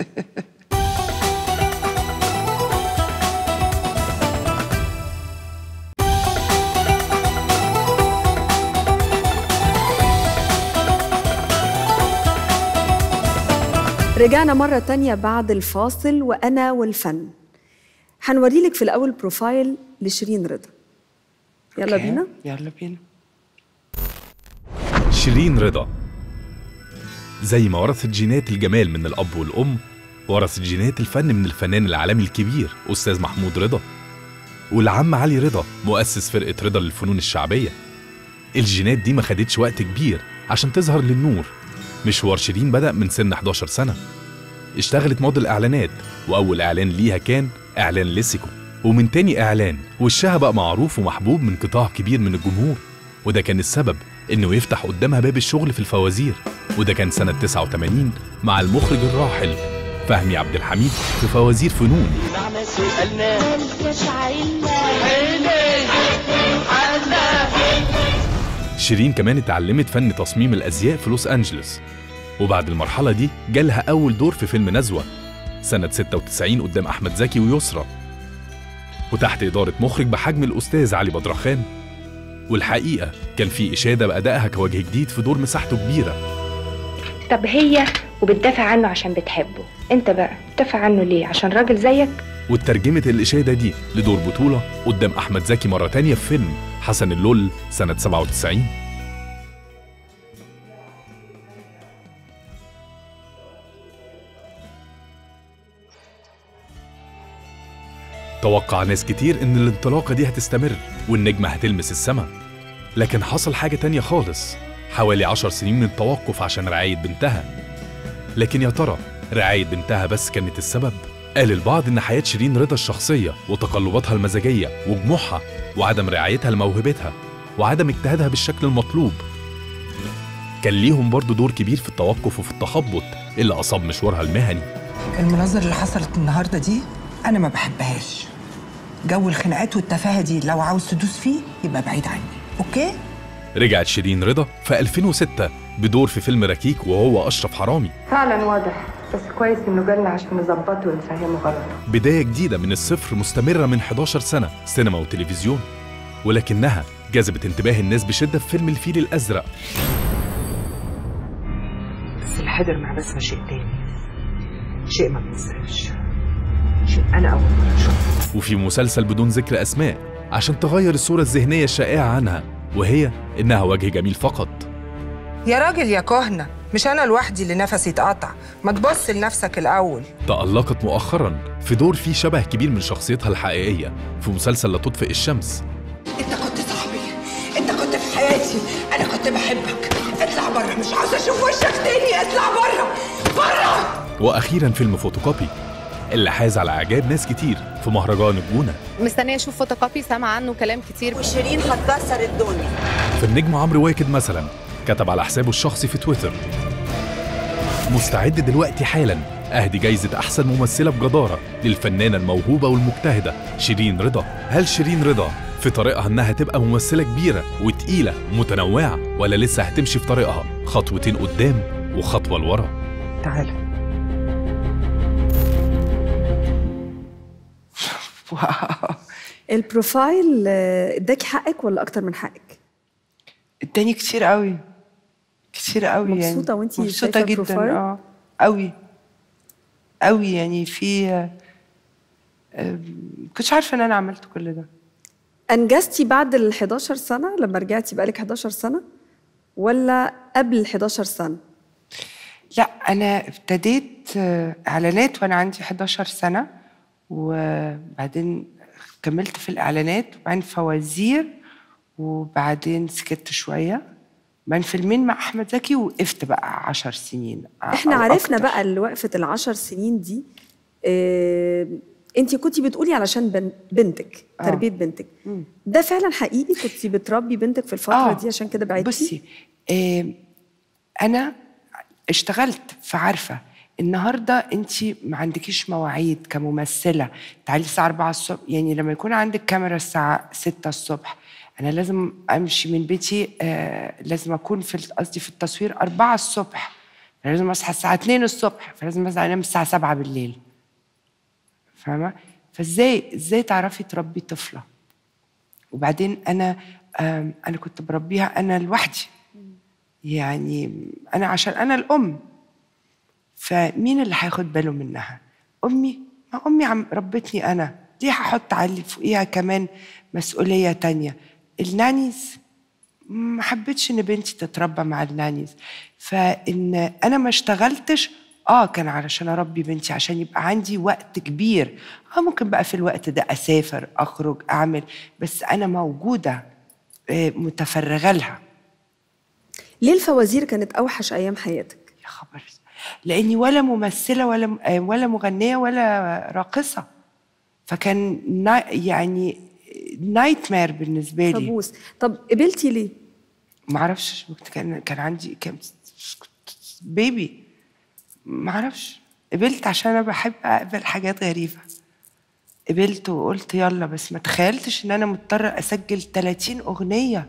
رجعنا مرة تانية بعد الفاصل وأنا والفن هنوريلك في الأول بروفايل لشيرين رضا يلا أوكي، بينا يلا بينا شيرين رضا زي ما ورثت جينات الجمال من الأب والأم ورثت جينات الفن من الفنان العالمي الكبير أستاذ محمود رضا والعم علي رضا مؤسس فرقة رضا للفنون الشعبية الجينات دي ما خدتش وقت كبير عشان تظهر للنور مشوار شيرين بدأ من سن 11 سنة اشتغلت موديل إعلانات وأول إعلان ليها كان إعلان ليسيكو ومن تاني إعلان وشها بقى معروف ومحبوب من قطاع كبير من الجمهور وده كان السبب إنه يفتح قدامها باب الشغل في الفوازير وده كان سنة 89 مع المخرج الراحل فهمي عبد الحميد في فوازير فنون شيرين كمان اتعلمت فن تصميم الأزياء في لوس أنجلوس وبعد المرحلة دي جالها أول دور في فيلم نزوة سنة 96 قدام أحمد زكي ويسرى وتحت إدارة مخرج بحجم الأستاذ علي بدرخان والحقيقة كان في إشادة بأدائها كوجه جديد في دور مساحته كبيرة طب هي وبتدافع عنه عشان بتحبه انت بقى بتدافع عنه ليه عشان راجل زيك واترجمت الإشادة دي لدور بطولة قدام أحمد زكي مرة تانية في فيلم حسن اللول سنة 97 توقع ناس كتير إن الانطلاقة دي هتستمر والنجمة هتلمس السما لكن حصل حاجة تانية خالص حوالي عشر سنين من التوقف عشان رعاية بنتها لكن يا ترى رعاية بنتها بس كانت السبب؟ قال البعض إن حياة شيرين رضا الشخصية وتقلباتها المزاجية وجموعها وعدم رعايتها لموهبتها وعدم اجتهادها بالشكل المطلوب كان ليهم برضو دور كبير في التوقف وفي التخبط اللي أصاب مشوارها المهني المناظر اللي حصلت النهارده دي انا ما بحبهاش جو الخناقات والتفاهه دي لو عاوز تدوس فيه يبقى بعيد عني اوكي رجعت شيرين رضا في 2006 بدور في فيلم ركيك وهو أشرف حرامي فعلا واضح بس كويس انه جالنا عشان نظبطه ونفهمه غلط بداية جديدة من الصفر مستمرة من 11 سنة سينما وتلفزيون ولكنها جذبت انتباه الناس بشدة في فيلم الفيل الأزرق بس الحذر مع بسمة شيء تاني شيء ما بينساش شيء انا اول مره اشوفه وفي مسلسل بدون ذكر أسماء عشان تغير الصورة الذهنية الشائعة عنها وهي إنها وجه جميل فقط يا راجل يا كهنه مش انا لوحدي اللي نفسي اتقطع ما تبص لنفسك الاول تألقت مؤخرا في دور فيه شبه كبير من شخصيتها الحقيقية في مسلسل لا تطفئ الشمس انت كنت صاحبي انت كنت في حياتي انا كنت بحبك اطلع بره مش عاوزه اشوف وشك تاني اطلع بره بره وأخيرا فيلم فوتوكوبي اللي حاز على إعجاب ناس كتير في مهرجان الجونة مستنيه اشوف فوتوكوبي سامعه عنه كلام كتير وشيرين هتكسر الدنيا فالنجم عمرو واكد مثلا كتب على حسابه الشخصي في تويتر مستعد دلوقتي حالا أهدي جايزة أحسن ممثلة بجدارة للفنانة الموهوبة والمجتهدة شيرين رضا هل شيرين رضا في طريقها إنها تبقى ممثلة كبيرة وتقيلة ومتنوعة ولا لسه هتمشي في طريقها خطوتين قدام وخطوة لورا تعالى واو البروفايل آه، اداكي حقك ولا اكتر من حقك اداني كتير قوي كتير قوي يعني مبسوطة وانتي مبسوطة شايفة جدا البروفايل؟ اه قوي قوي يعني في أم، كنتش عارفه ان انا عملت كل ده انجزتي بعد ال 11 سنه لما رجعتي بقالك 11 سنه ولا قبل ال 11 سنه لا انا ابتديت آه، اعلانات وانا عندي 11 سنه وبعدين كملت في الاعلانات وبعدين فوازير وبعدين سكت شويه بعدين فيلمين مع احمد زكي وقفت بقى 10 سنين احنا أو عرفنا أكتر. بقى اللي وقفه العشر سنين دي اه انت كنتي بتقولي علشان بن بنتك آه. تربيه بنتك ده فعلا حقيقي كنتي بتربي بنتك في الفتره آه. دي عشان كده بعدتي بصي آه انا اشتغلت فعارفه النهارده انت ما عندكيش مواعيد كممثله تعالي الساعه 4 الصبح يعني لما يكون عندك كاميرا الساعه 6 الصبح انا لازم امشي من بيتي آه لازم اكون في قصدي في التصوير 4 الصبح لازم اصحى الساعه 2 الصبح فلازم مثلا انام الساعه 7 بالليل فاهمه فازاي ازاي تعرفي تربي طفله وبعدين انا آم، انا كنت بربيها انا لوحدي يعني انا عشان انا الام فمين اللي هياخد باله منها امي ما امي عم ربتني انا ليه هحط علي فوقيها كمان مسؤوليه تانية النانيز ما حبيتش ان بنتي تتربى مع النانيز فان انا ما اشتغلتش اه كان علشان اربي بنتي عشان يبقى عندي وقت كبير اه ممكن بقى في الوقت ده اسافر اخرج اعمل بس انا موجوده آه، متفرغه لها ليه الفوازير كانت اوحش ايام حياتك يا خبر لاني ولا ممثله ولا آه، ولا مغنيه ولا راقصه فكان نا يعني نايت مير بالنسبه لي كابوس طب قبلتي ليه ما اعرفش كان كان عندي كام بيبي ما اعرفش قبلت عشان انا بحب اقبل حاجات غريبه قبلت وقلت يلا بس ما تخيلتش ان انا مضطره اسجل 30 اغنيه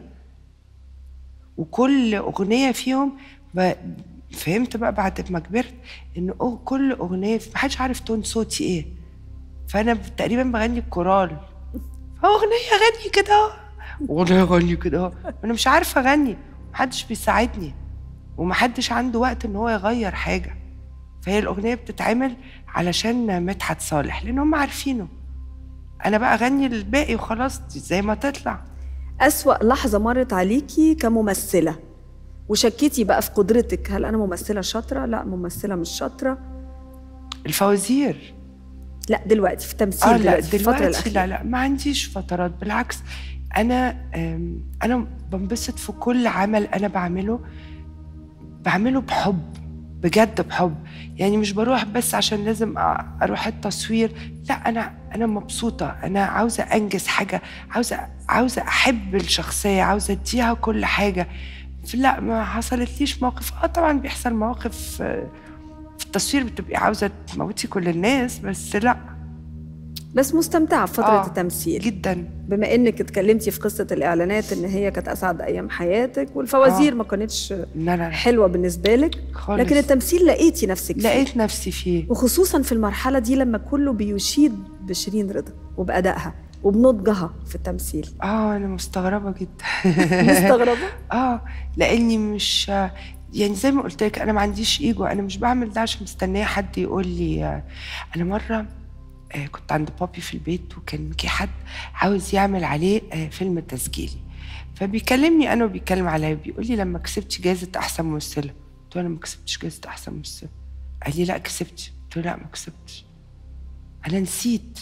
وكل اغنيه فيهم ب... فهمت بقى بعد ما كبرت ان أو- كل اغنيه ما حدش عارف تون صوتي ايه فانا تقريبا بغني الكورال فاغنيه اغني كده أهو، واغنيه اغني كده أهو. انا مش عارفه اغني محدش بيساعدني ومحدش عنده وقت ان هو يغير حاجه فهي الاغنيه بتتعمل علشان مدحت صالح لان هم عارفينه انا بقى اغني الباقي وخلاص زي ما تطلع أسوأ لحظة مرت عليكي كممثلة وشكيتي بقى في قدرتك هل أنا ممثلة شاطرة؟ لا ممثلة مش شاطرة الفوازير لا دلوقتي في التمثيل اه لا دلوقتي, في الفترة دلوقتي الأخيرة لا لا ما عنديش فترات بالعكس انا أم، انا بنبسط في كل عمل انا بعمله بعمله بحب بجد بحب يعني مش بروح بس عشان لازم أ- اروح التصوير لا انا انا مبسوطه انا عاوزه انجز حاجه عاوزه عاوزه احب الشخصيه عاوزه اديها كل حاجه لا ما حصلتليش موقف اه طبعا بيحصل مواقف آه، في التصوير بتبقي عاوزه تموتي كل الناس بس لا بس مستمتعة بفترة آه، آه التمثيل جدا بما إنك اتكلمتي في قصة الإعلانات إن هي كانت أسعد أيام حياتك والفوازير آه. ما كانتش لا لا حلوة بالنسبة لك خالص. لكن التمثيل لقيتي نفسك فيه لقيت نفسي فيه وخصوصا في المرحلة دي لما كله بيشيد بشيرين رضا وبأدائها وبنضجها في التمثيل اه انا مستغربه جدا مستغربة؟ اه لاني مش يعني زي ما قلت لك انا ما عنديش ايجو انا مش بعمل ده عشان مستنيه حد يقول لي آه، انا مره آه، كنت عند بابي في البيت وكان في حد عاوز يعمل عليه آه، فيلم تسجيلي فبيكلمني انا وبيتكلم عليا بيقول لي لما كسبتي جائزه احسن ممثله قلت له انا ما كسبتش جائزه احسن ممثله قال لي لا كسبت قلت له لا ما كسبتش انا نسيت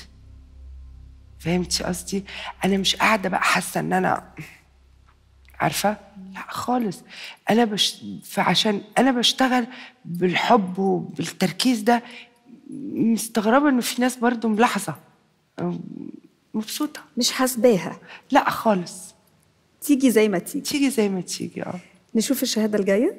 فهمتي قصدي انا مش قاعده بقى حاسه ان انا عارفه لا خالص انا بش... فعشان انا بشتغل بالحب وبالتركيز ده مستغربه انه في ناس برضو ملاحظه مبسوطه مش حاسباها لا خالص تيجي زي ما تيجي تيجي زي ما تيجي اه نشوف الشهادة الجاية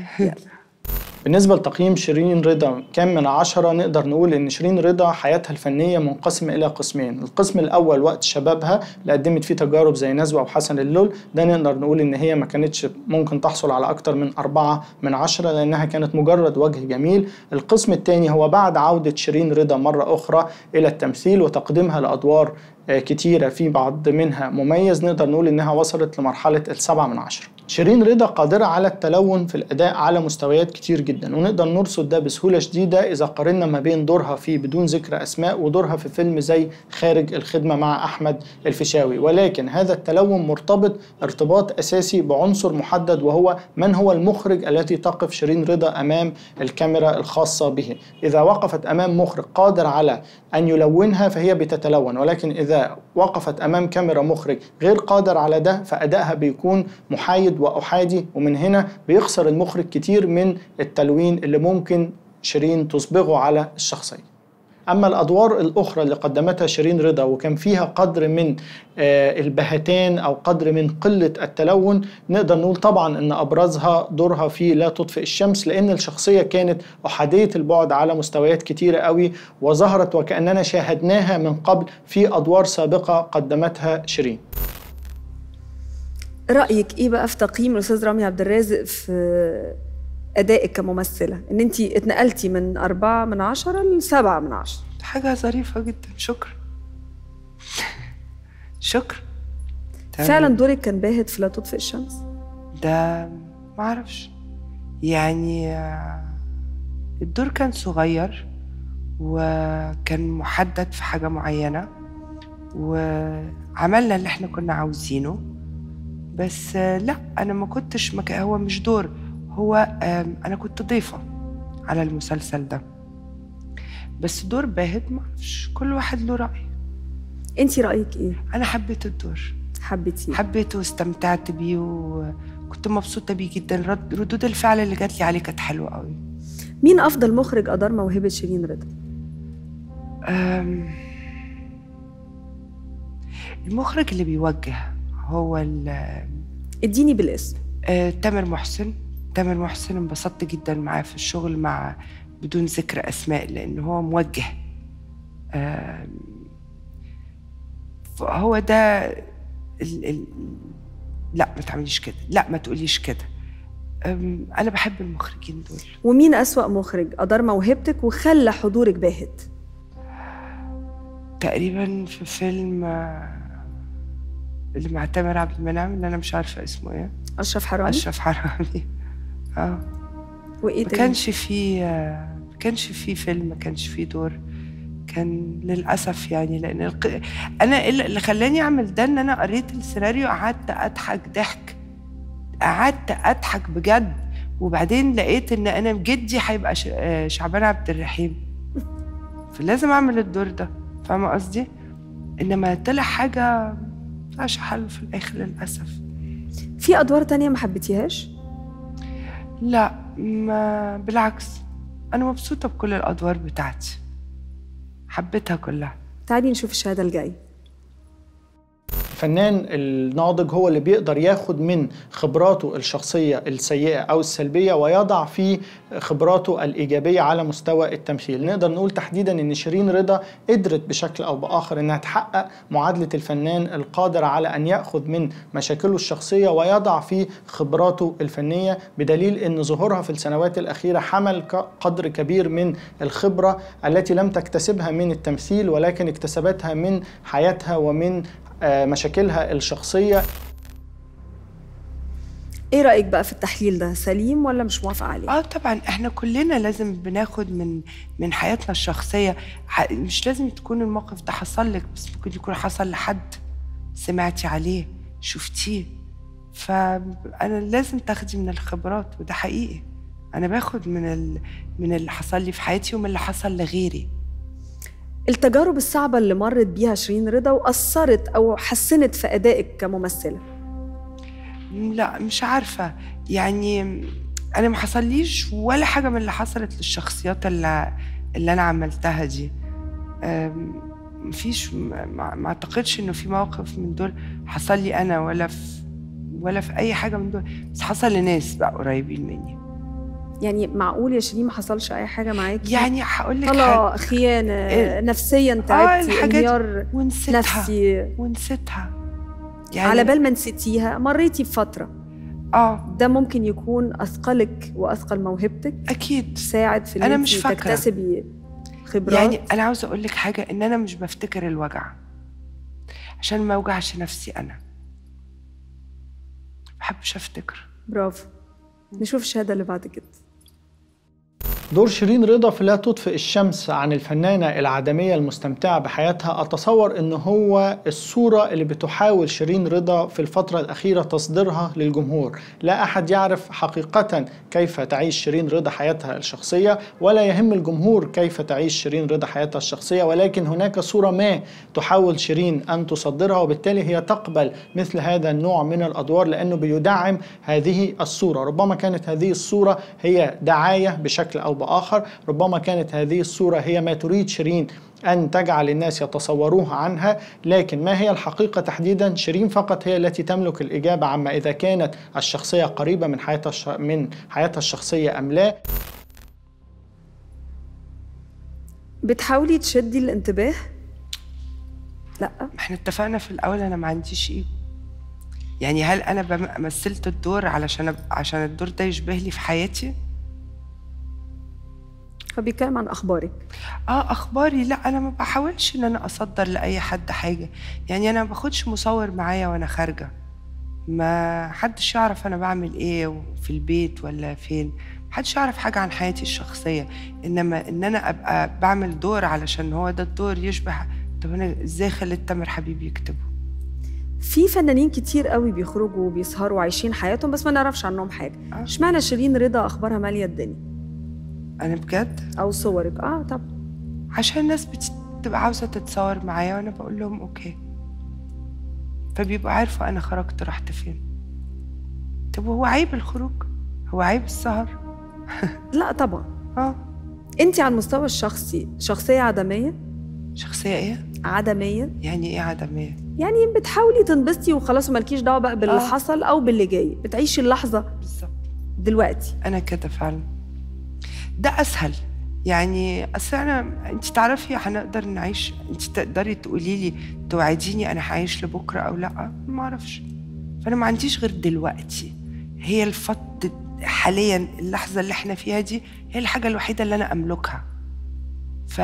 بالنسبة لتقييم شيرين رضا كام من عشرة نقدر نقول إن شيرين رضا حياتها الفنية منقسمة إلى قسمين القسم الأول وقت شبابها اللي قدمت فيه تجارب زي نزوة وحسن اللول ده نقدر نقول إن هي ما كانتش ممكن تحصل على أكتر من أربعة من عشرة لأنها كانت مجرد وجه جميل القسم الثاني هو بعد عودة شيرين رضا مرة أخرى إلى التمثيل وتقديمها لأدوار آه، كتيرة في بعض منها مميز نقدر نقول إنها وصلت لمرحلة السبعة من عشرة شيرين رضا قادرة على التلون في الأداء على مستويات كتير جدا ونقدر نرصد ده بسهولة شديدة إذا قارنا ما بين دورها في بدون ذكر أسماء ودورها في فيلم زي خارج الخدمة مع أحمد الفيشاوي ولكن هذا التلون مرتبط ارتباط أساسي بعنصر محدد وهو من هو المخرج التي تقف شيرين رضا أمام الكاميرا الخاصة به إذا وقفت أمام مخرج قادر على أن يلونها فهي بتتلون ولكن إذا وقفت أمام كاميرا مخرج غير قادر على ده فأدائها بيكون محايد وأحادي ومن هنا بيخسر المخرج كتير من التلوين اللي ممكن شيرين تصبغه على الشخصية أما الأدوار الأخرى اللي قدمتها شيرين رضا وكان فيها قدر من آه، البهتان أو قدر من قلة التلون نقدر نقول طبعا أن أبرزها دورها في لا تطفئ الشمس لأن الشخصية كانت أحادية البعد على مستويات كتيرة قوي وظهرت وكأننا شاهدناها من قبل في أدوار سابقة قدمتها شيرين رايك ايه بقى في تقييم الاستاذ رامي عبد الرازق في ادائك كممثله ان انت اتنقلتي من أربعة من عشرة لسبعة من عشرة حاجة ظريفة جدا شكرا شكرا فعلا دورك كان باهت في لا تطفئ الشمس ده معرفش يعني آه، الدور كان صغير وكان محدد في حاجة معينة وعملنا اللي احنا كنا عاوزينه بس آه، لا أنا ما كنتش مك... هو مش دور هو آم، أنا كنت ضيفة على المسلسل ده بس دور باهت معرفش كل واحد له رأي انت رايك ايه أنا حبيت الدور حبيتيه حبيته واستمتعت بيه وكنت مبسوطة بيه جدا رد ردود الفعل اللي جات لي عليه كانت حلوة قوي مين افضل مخرج ادار موهبه شيرين رضا أم، المخرج اللي بيوجه هو ال- اديني بالاسم آه، تامر محسن تامر محسن انبسطت جدا معاه في الشغل مع بدون ذكر اسماء لان هو موجه آم، فهو ده ال ال لا ما تعمليش كده لا ما تقوليش كده أم، انا بحب المخرجين دول ومين اسوا مخرج ادار موهبتك وخلى حضورك باهت تقريبا في فيلم آه، اللي مع تامر عبد المنعم اللي انا مش عارفه اسمه ايه اشرف حرامي اشرف حرامي اه وايه ما تاني كانش فيه آه، ما كانش فيه فيلم ما كانش فيه دور كان للاسف يعني لان الق... انا اللي اللي خلاني اعمل ده ان انا قريت السيناريو قعدت اضحك ضحك قعدت اضحك بجد وبعدين لقيت ان انا جدي هيبقى ش... آه، شعبان عبد الرحيم فلازم اعمل الدور ده فاهمه قصدي انما طلع حاجه ملهاش حل في الاخر للاسف في ادوار تانية ما حبيتيهاش لا ما بالعكس انا مبسوطه بكل الادوار بتاعتي حبيتها كلها تعالي نشوف الشهاده الجايه الفنان الناضج هو اللي بيقدر ياخد من خبراته الشخصية السيئة أو السلبية ويضع في خبراته الإيجابية على مستوى التمثيل نقدر نقول تحديدا أن شيرين رضا قدرت بشكل أو بآخر أنها تحقق معادلة الفنان القادر على أن يأخذ من مشاكله الشخصية ويضع في خبراته الفنية بدليل أن ظهورها في السنوات الأخيرة حمل ك- قدر كبير من الخبرة التي لم تكتسبها من التمثيل ولكن اكتسبتها من حياتها ومن آه، مشاكلها الشخصية ايه رايك بقى في التحليل ده سليم ولا مش موافقه عليه اه طبعا احنا كلنا لازم بناخد من من حياتنا الشخصيه ح- مش لازم تكون الموقف ده حصل لك بس ممكن يكون حصل لحد سمعتي عليه شفتيه فانا لازم تاخدي من الخبرات وده حقيقي انا باخد من ال... من اللي حصل لي في حياتي ومن اللي حصل لغيري التجارب الصعبه اللي مرت بيها شيرين رضا واثرت او حسنت في ادائك كممثله لا مش عارفة يعني أنا ما حصليش ولا حاجة من اللي حصلت للشخصيات اللي, اللي أنا عملتها دي أم، مفيش ما ما أعتقدش إنه في موقف من دول حصل لي أنا ولا في ولا في أي حاجة من دول بس حصل لناس بقى قريبين مني يعني معقول يا شيرين ما حصلش اي حاجه معاكي يعني هقول لك طلاق حاجة. خيانه إيه؟ نفسيا آه تعبتي الحاجات دي. انهيار ونسيتها نفسي ونسيتها يعني على بال ما نسيتيها مريتي بفتره اه ده ممكن يكون اثقلك واثقل موهبتك اكيد ساعد في ان أنا انت مش فاكرة. تكتسبي خبرات يعني انا عاوزه اقول لك حاجه ان انا مش بفتكر الوجع عشان ما اوجعش نفسي انا بحبش افتكر برافو نشوف الشهاده اللي بعد كده دور شيرين رضا في لا تطفئ الشمس عن الفنانة العدمية المستمتعة بحياتها أتصور أنه هو الصورة اللي بتحاول شيرين رضا في الفترة الأخيرة تصديرها للجمهور لا أحد يعرف حقيقة كيف تعيش شيرين رضا حياتها الشخصية ولا يهم الجمهور كيف تعيش شيرين رضا حياتها الشخصية ولكن هناك صورة ما تحاول شيرين أن تصدرها وبالتالي هي تقبل مثل هذا النوع من الأدوار لأنه بيدعم هذه الصورة ربما كانت هذه الصورة هي دعاية بشكل أو بآخر ربما كانت هذه الصورة هي ما تريد شيرين أن تجعل الناس يتصوروها عنها لكن ما هي الحقيقة تحديدا شيرين فقط هي التي تملك الإجابة عما إذا كانت الشخصية قريبة من حياتها الش... من حياتها الشخصية أم لا بتحاولي تشدي الانتباه لا ما احنا اتفقنا في الاول انا ما عنديش ايجو يعني هل انا بم- مثلت الدور علشان أب- عشان الدور ده يشبه لي في حياتي فبيتكلم عن اخبارك اه اخباري لا انا ما بحاولش ان انا اصدر لاي حد حاجه يعني انا ما باخدش مصور معايا وانا خارجه ما حدش يعرف انا بعمل ايه وفي البيت ولا فين محدش يعرف حاجه عن حياتي الشخصيه انما ان انا ابقى بعمل دور علشان هو ده الدور يشبه طب انا ازاي خليت تامر حبيب يكتبه في فنانين كتير قوي بيخرجوا وبيسهروا وعايشين حياتهم بس ما نعرفش عنهم حاجه اشمعنى شيرين رضا اخبارها ماليه الدنيا انا بجد او صورك اه طبعا عشان الناس بت- بتبقى عاوزه تتصور معايا وانا بقول لهم اوكي فبيبقوا عارفوا انا خرجت رحت فين طب هو عيب الخروج هو عيب السهر لا طبعا اه انت على المستوى الشخصي شخصيه عدميه شخصيه ايه عدميه يعني ايه عدميه يعني بتحاولي تنبسطي وخلاص ومالكيش دعوه بقى باللي آه. حصل او باللي جاي بتعيشي اللحظه بالظبط دلوقتي انا كده فعلا ده اسهل يعني اصل انا انت تعرفي هنقدر نعيش انت تقدري تقولي لي توعديني انا هعيش لبكره او لا ما اعرفش فانا ما عنديش غير دلوقتي هي الفت حاليا اللحظه اللي احنا فيها دي هي الحاجه الوحيده اللي انا املكها ف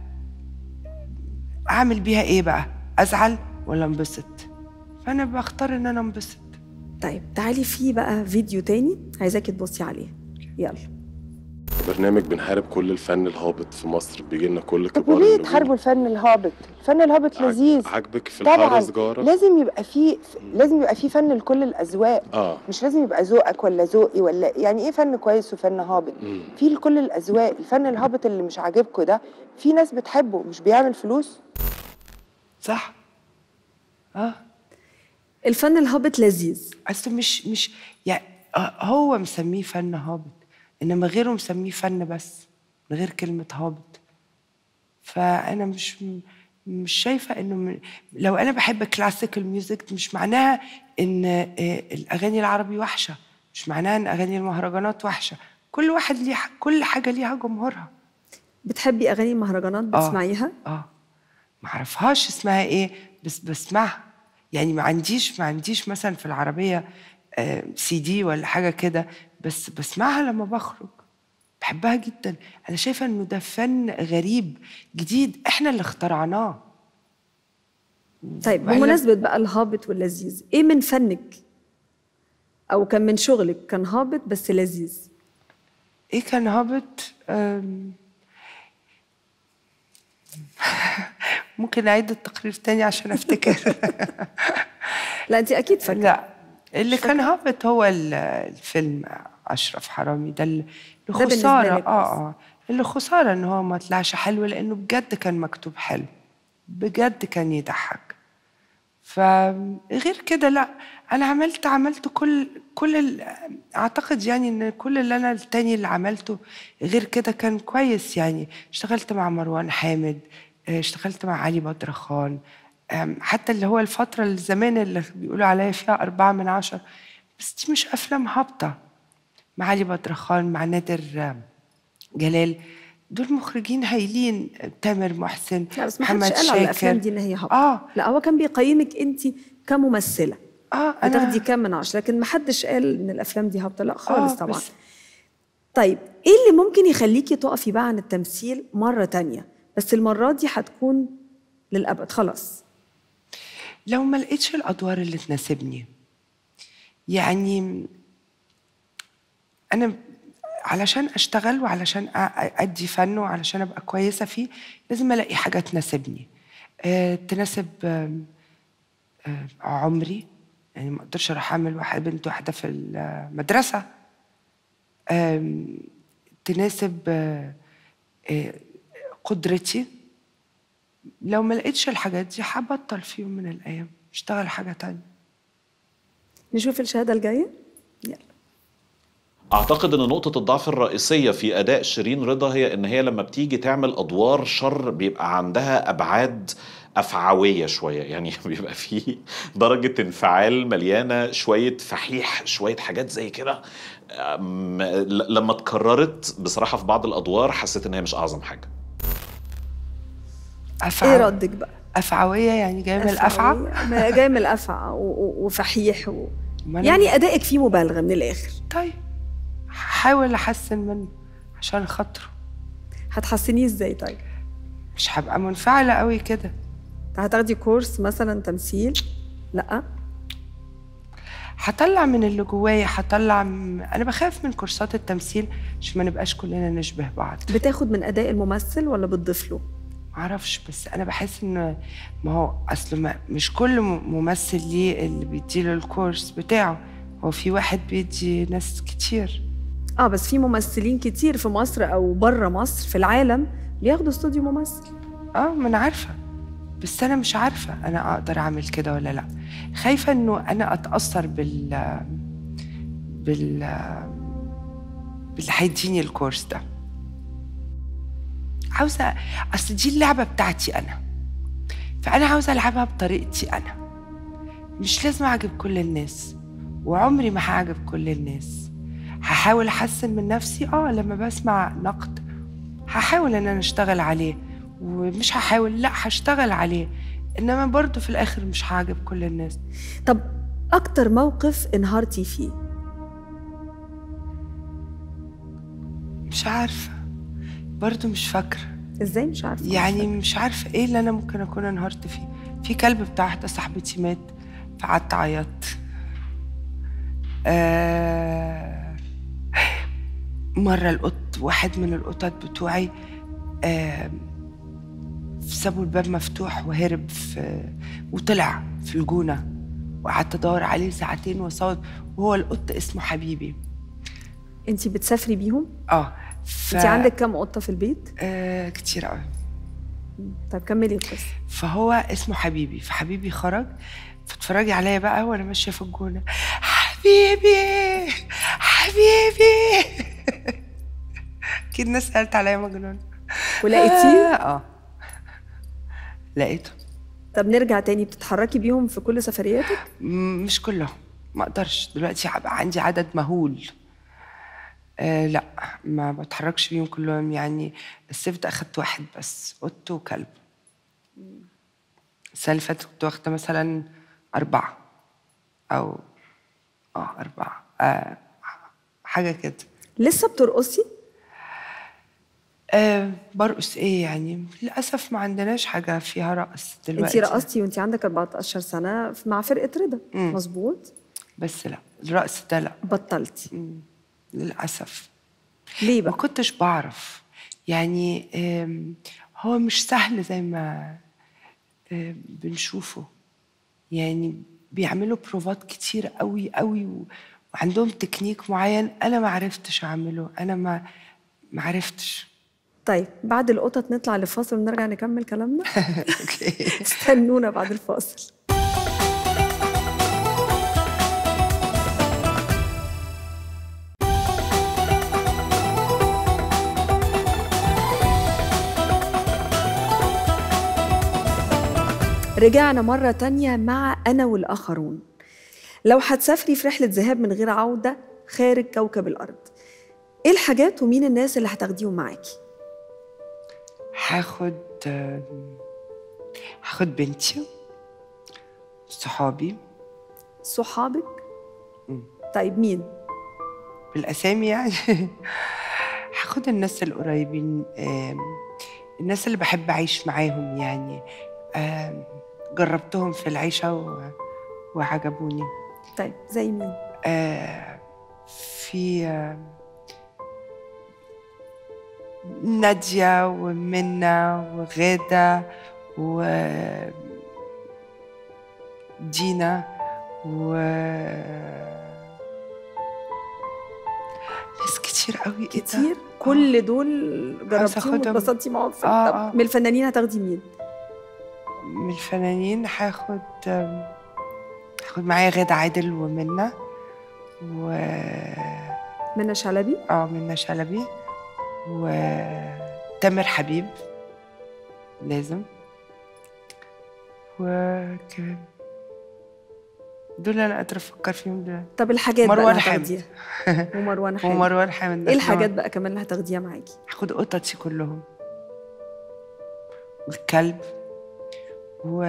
اعمل بيها ايه بقى ازعل ولا انبسط فانا بختار ان انا انبسط طيب تعالي في بقى فيديو تاني عايزاكي تبصي عليه يلا برنامج بنحارب كل الفن الهابط في مصر بيجي لنا كل طب كبار وليه النجوم تحاربوا الفن الهابط؟ الفن الهابط لذيذ عاجبك في طبعا الحارة سجارة لازم يبقى فيه لازم يبقى فيه فن لكل الاذواق اه مش لازم يبقى ذوقك ولا ذوقي ولا يعني ايه فن كويس وفن هابط مم. في لكل الاذواق الفن الهابط اللي مش عاجبكم ده في ناس بتحبه مش بيعمل فلوس صح اه الفن الهابط لذيذ اصل مش مش يعني آه، هو مسميه فن هابط انما غيره مسميه فن بس من غير كلمه هابط فانا مش مش شايفه انه من لو انا بحب كلاسيكال ميوزك مش معناها ان آه، الاغاني العربي وحشه مش معناها ان اغاني المهرجانات وحشه كل واحد ليه ح- كل حاجه ليها جمهورها بتحبي اغاني المهرجانات بتسمعيها اه ما اعرفهاش اسمها ايه بس بسمعها يعني ما عنديش ما عنديش مثلا في العربيه آه، سي دي ولا حاجه كده بس بسمعها لما بخرج بحبها جدا انا شايفه انه ده فن غريب جديد احنا اللي اخترعناه طيب وإحنا- بمناسبه بقى الهابط واللذيذ ايه من فنك او كان من شغلك كان هابط بس لذيذ ايه كان هابط أم، ممكن اعيد التقرير تاني عشان افتكر لا انت اكيد فاكره لا اللي كان هابط هو ال- الفيلم اشرف حرامي ده اللي ده بالنسبة خساره لك اه اه اللي خساره ان هو ما طلعش حلو لانه بجد كان مكتوب حلو بجد كان يضحك فغير كده لا انا عملت عملت كل كل ال- اعتقد يعني ان كل اللي انا التاني اللي عملته غير كده كان كويس يعني اشتغلت مع مروان حامد اه، اشتغلت مع علي بدر خان ام، حتى اللي هو الفترة اللي زمان اللي بيقولوا عليا فيها أربعة من عشرة بس دي مش أفلام هابطة مع علي بدر خان مع نادر ام، جلال دول مخرجين هايلين تامر محسن لا بس ما حدش قال على الافلام دي ان هي هابطه اه لا هو كان بيقيمك انت كممثله اه بتاخدي كام من عشرة لكن ما حدش قال ان الافلام دي هابطه لا خالص آه، طبعا بس- طيب ايه اللي ممكن يخليكي تقفي بقى عن التمثيل مره تانية بس المره دي هتكون للابد خلاص لو ما لقيتش الادوار اللي تناسبني يعني انا علشان اشتغل وعلشان أ- أ- ادي فن وعلشان ابقى كويسه فيه لازم الاقي حاجه تناسبني آه، تناسب آم، آه، عمري يعني ما اقدرش اروح اعمل واحد بنت واحده في المدرسه آم، تناسب آه، آه، قدرتي لو ما لقيتش الحاجات دي هبطل في يوم من الايام اشتغل حاجه تانية نشوف الشهاده الجايه اعتقد ان نقطة الضعف الرئيسية في اداء شيرين رضا هي ان هي لما بتيجي تعمل ادوار شر بيبقى عندها ابعاد افعوية شوية يعني بيبقى فيه درجة انفعال مليانة شوية فحيح شوية حاجات زي كده أم، ل- لما اتكررت بصراحة في بعض الادوار حسيت ان هي مش اعظم حاجة أفعى ايه ردك بقى افعويه يعني جايه من الافعى ما جاي من الافعى و- و- وفحيح و... ما أنا- يعني ادائك فيه مبالغه من الاخر طيب هحاول احسن منه عشان خاطره هتحسنيه ازاي طيب مش هبقى منفعله قوي كده هتاخدي كورس مثلا تمثيل لا هطلع من اللي جوايا هطلع م... انا بخاف من كورسات التمثيل عشان ما نبقاش كلنا نشبه بعض بتاخد من اداء الممثل ولا بتضيف له معرفش بس انا بحس ان ما هو اصل ما مش كل م- ممثل ليه اللي بيديله الكورس بتاعه هو في واحد بيدي ناس كتير اه بس في ممثلين كتير في مصر او بره مصر في العالم بياخدوا استوديو ممثل اه ما انا عارفه بس انا مش عارفه انا اقدر اعمل كده ولا لا خايفه انه انا اتاثر بال بال باللي هيديني الكورس ده عاوزه اصل دي اللعبه بتاعتي انا فانا عاوزه العبها بطريقتي انا مش لازم اعجب كل الناس وعمري ما هعجب كل الناس هحاول احسن من نفسي اه لما بسمع نقد هحاول ان انا اشتغل عليه ومش هحاول لا هشتغل عليه انما برضه في الاخر مش هعجب كل الناس طب اكتر موقف انهارتي فيه مش عارفه برضه مش فاكره ازاي مش عارفه يعني مش عارفه ايه اللي انا ممكن اكون انهارت فيه في كلب بتاع واحده صاحبتي مات فقعدت اعيط آه مره القط واحد من القطط بتوعي آه سابوا الباب مفتوح وهرب في وطلع في الجونه وقعدت ادور عليه ساعتين وصوت وهو القط اسمه حبيبي انت بتسافري بيهم اه ف... انت عندك كام قطه في البيت آه كتير قوي طب كملي القصه فهو اسمه حبيبي فحبيبي خرج فاتفرجي عليا بقى وانا ماشيه في الجونه حبيبي حبيبي اكيد الناس قالت عليا مجنون ولقيتيه؟ اه لقيته طب نرجع تاني بتتحركي بيهم في كل سفرياتك م- مش كلهم ما اقدرش دلوقتي هبقى عندي عدد مهول آه لا ما بتحركش بيهم كلهم يعني الصيف ده اخدت واحد بس قط وكلب السنه اللي فاتت كنت واخده مثلا اربعه او اه اربعه آه حاجه كده لسه بترقصي آه برقص ايه يعني للاسف ما عندناش حاجه فيها رقص انت دلوقتي رقصتي وانت عندك 14 سنه مع فرقه رضا مم. مظبوط بس لا الرقص ده لا بطلتي للاسف ليه بقى ما كنتش بعرف يعني آم، هو مش سهل زي ما آم، بنشوفه يعني بيعملوا بروفات كتير قوي قوي و- وعندهم تكنيك معين انا ما عرفتش اعمله انا ما ما عرفتش طيب بعد القطط نطلع لفاصل ونرجع نكمل كلامنا استنونا بعد الفاصل رجعنا مرة تانية مع أنا والآخرون لو هتسافري في رحلة ذهاب من غير عودة خارج كوكب الأرض إيه الحاجات ومين الناس اللي هتاخديهم معاكي؟ هاخد آم، هاخد بنتي صحابي صحابك؟ مم. طيب مين؟ بالاسامي يعني هاخد الناس القريبين آم، الناس اللي بحب اعيش معاهم يعني آم، جربتهم في العيشه و... وعجبوني طيب زي مين؟ آه في آه نادية ومنى وغادة و دينا و ناس كتير قوي ايه ده؟ كتير كل دول عايزة جربتيهم أخدهم. واتبسطتي معاهم في آه، طب آه. من الفنانين هتاخدي مين؟ من الفنانين هاخد هاخد معايا غادة عادل ومنى و منى شلبي اه منى شلبي وتامر حبيب لازم وكمان دول اللي انا قادره افكر فيهم دلوقتي طب الحاجات بقى مروان اللي حامد هتاخديها ومروان حامد ومروان حامد ايه الحاجات بقى كمان اللي هتاخديها معاكي؟ هاخد قططي كلهم الكلب و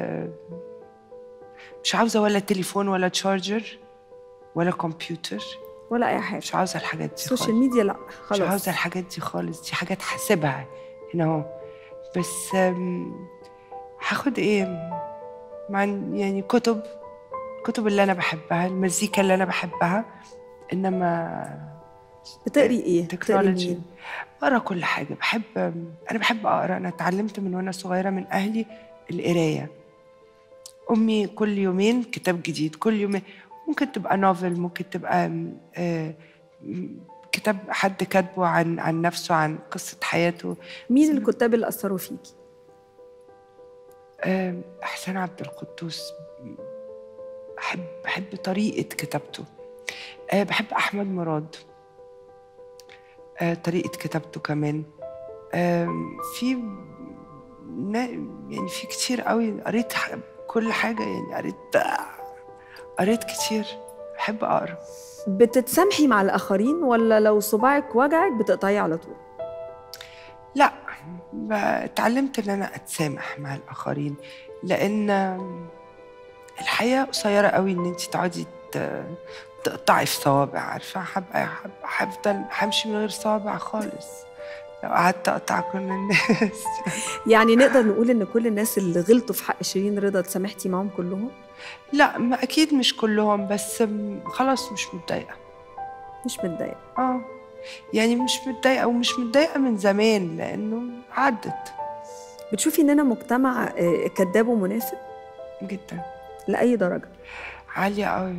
مش عاوزة ولا تليفون ولا تشارجر ولا كمبيوتر ولا اي حاجه مش عاوزة الحاجات دي السوشيال خالص ميديا لا مش خلاص عاوزة الحاجات دي خالص دي حاجات حاسبها هنا اهو بس أم، هاخد ايه مع يعني كتب الكتب اللي انا بحبها المزيكا اللي انا بحبها انما بتقري ايه؟ بتقري تكنولوجي مين؟ بقرا كل حاجه بحب انا بحب اقرا انا اتعلمت من وانا صغيره من اهلي القرايه امي كل يومين كتاب جديد كل يومين ممكن تبقى نوفل ممكن تبقى م- آه، م- كتاب حد كاتبه عن عن نفسه عن قصه حياته مين الكتاب اللي اثروا فيكي؟ آه، احسان عبد القدوس بحب بحب طريقه كتابته آه، بحب احمد مراد آه، طريقه كتابته كمان آم، في نا- يعني في كتير قوي قريت ح- كل حاجه يعني قريت قريت كتير بحب اقرا بتتسامحي مع الاخرين ولا لو صباعك وجعك بتقطعيه على طول؟ لا ب- اتعلمت ان انا اتسامح مع الاخرين لان الحياه قصيره قوي ان انت تقعدي ت- تقطعي في صوابع عارفه هبقى هب- هفضل همشي من غير صوابع خالص لو قعدت اقطع كل الناس يعني نقدر نقول ان كل الناس اللي غلطوا في حق شيرين رضا اتسامحتي معاهم كلهم؟ لا ما اكيد مش كلهم بس م- خلاص مش متضايقه مش متضايقه اه يعني مش متضايقه ومش متضايقه من زمان لانه عدت بتشوفي اننا مجتمع آه، كذاب ومنافق؟ جدا لاي درجه؟ عالية قوي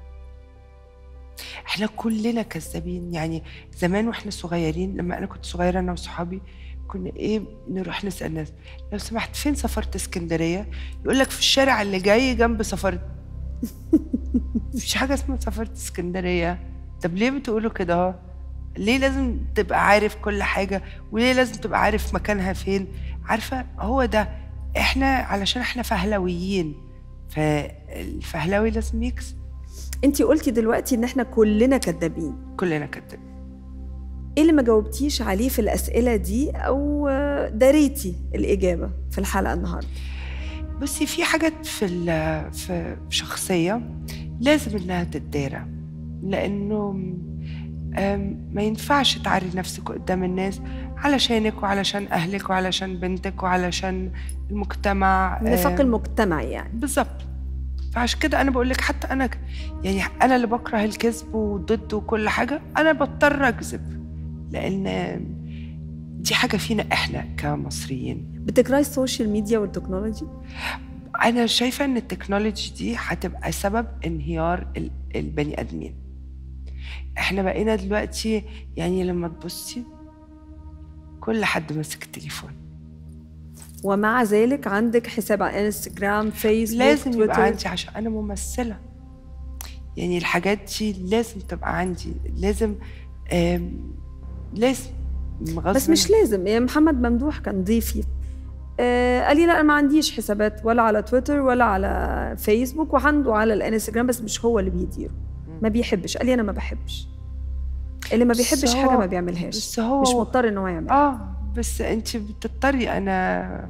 احنا كلنا كذابين يعني زمان واحنا صغيرين لما انا كنت صغيرة انا وصحابي كنا ايه نروح نسأل ناس لو سمحت فين سفارة اسكندرية يقول لك في الشارع اللي جاي جنب سفارة مفيش حاجة اسمها سفارة اسكندرية طب ليه بتقولوا كده اهو ليه لازم تبقى عارف كل حاجة وليه لازم تبقى عارف مكانها فين عارفة هو ده احنا علشان احنا فهلويين فالفهلوي لازم يكسب انت قلتي دلوقتي ان احنا كلنا كذابين كلنا كدابين ايه اللي ما جاوبتيش عليه في الاسئله دي او آه، دريتي الاجابه في الحلقه النهارده بصي في حاجات في ال- في شخصية لازم إنها تتدارى لأنه أم، ما ينفعش تعري نفسك قدام الناس علشانك وعلشان أهلك وعلشان بنتك وعلشان المجتمع النفاق أم، المجتمعي يعني بالظبط فعشان كده انا بقول لك حتى انا ك- يعني انا اللي بكره الكذب وضده وكل حاجه انا بضطر اكذب لان دي حاجه فينا احنا كمصريين بتكرهي السوشيال ميديا والتكنولوجي انا شايفه ان التكنولوجي دي هتبقى سبب انهيار ال- البني ادمين احنا بقينا دلوقتي يعني لما تبصي كل حد ماسك التليفون ومع ذلك عندك حساب على انستجرام فيسبوك لازم تويتر يبقى عندي عشان انا ممثله يعني الحاجات دي لازم تبقى عندي لازم آم، لازم غصب بس مش عني. لازم يعني محمد ممدوح كان ضيفي آه قال لي لا انا ما عنديش حسابات ولا على تويتر ولا على فيسبوك وعنده على الانستجرام بس مش هو اللي بيديره ما بيحبش قال لي انا ما بحبش اللي ما بس بيحبش هو- حاجه ما بيعملهاش بس هو مش مضطر ان هو يعملها اه بس انت بتضطري انا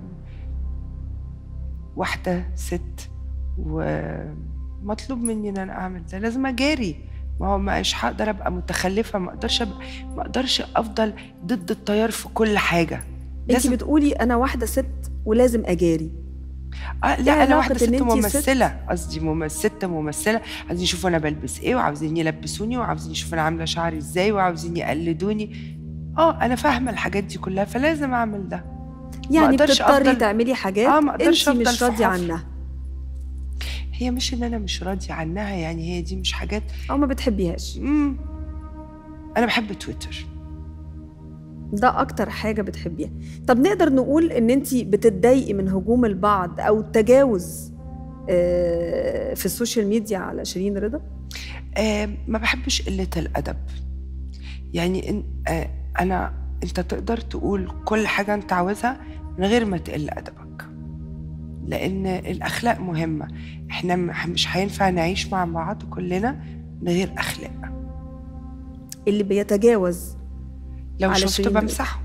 واحده ست ومطلوب مني ان انا اعمل ده لازم اجاري ما هو مش هقدر ابقى متخلفه ما اقدرش أبقى ما اقدرش افضل ضد التيار في كل حاجه انت بتقولي انا واحده ست ولازم اجاري اه إيه لا انا علاقة واحده ست إن أنتي ست؟ ممثله قصدي مم- ست ممثله عايزين يشوفوا انا بلبس ايه وعاوزين يلبسوني وعاوزين يشوفوا انا عامله شعري ازاي وعاوزين يقلدوني اه انا فاهمه الحاجات دي كلها فلازم اعمل ده ما يعني أقدرش بتضطري أفضل- تعملي حاجات اه ما اقدرش انت افضل مش في راضيه حفر. عنها هي مش ان انا مش راضيه عنها يعني هي دي مش حاجات او ما بتحبيهاش امم انا بحب تويتر ده اكتر حاجه بتحبيها طب نقدر نقول ان انت بتتضايقي من هجوم البعض او التجاوز آه، في السوشيال ميديا على شيرين رضا آه ما بحبش قله الادب يعني إن آه انا انت تقدر تقول كل حاجه انت عاوزها من غير ما تقل ادبك لان الاخلاق مهمه احنا م- مش هينفع نعيش مع بعض كلنا من غير اخلاق اللي بيتجاوز لو على شفته شيرين رضا. بمسحه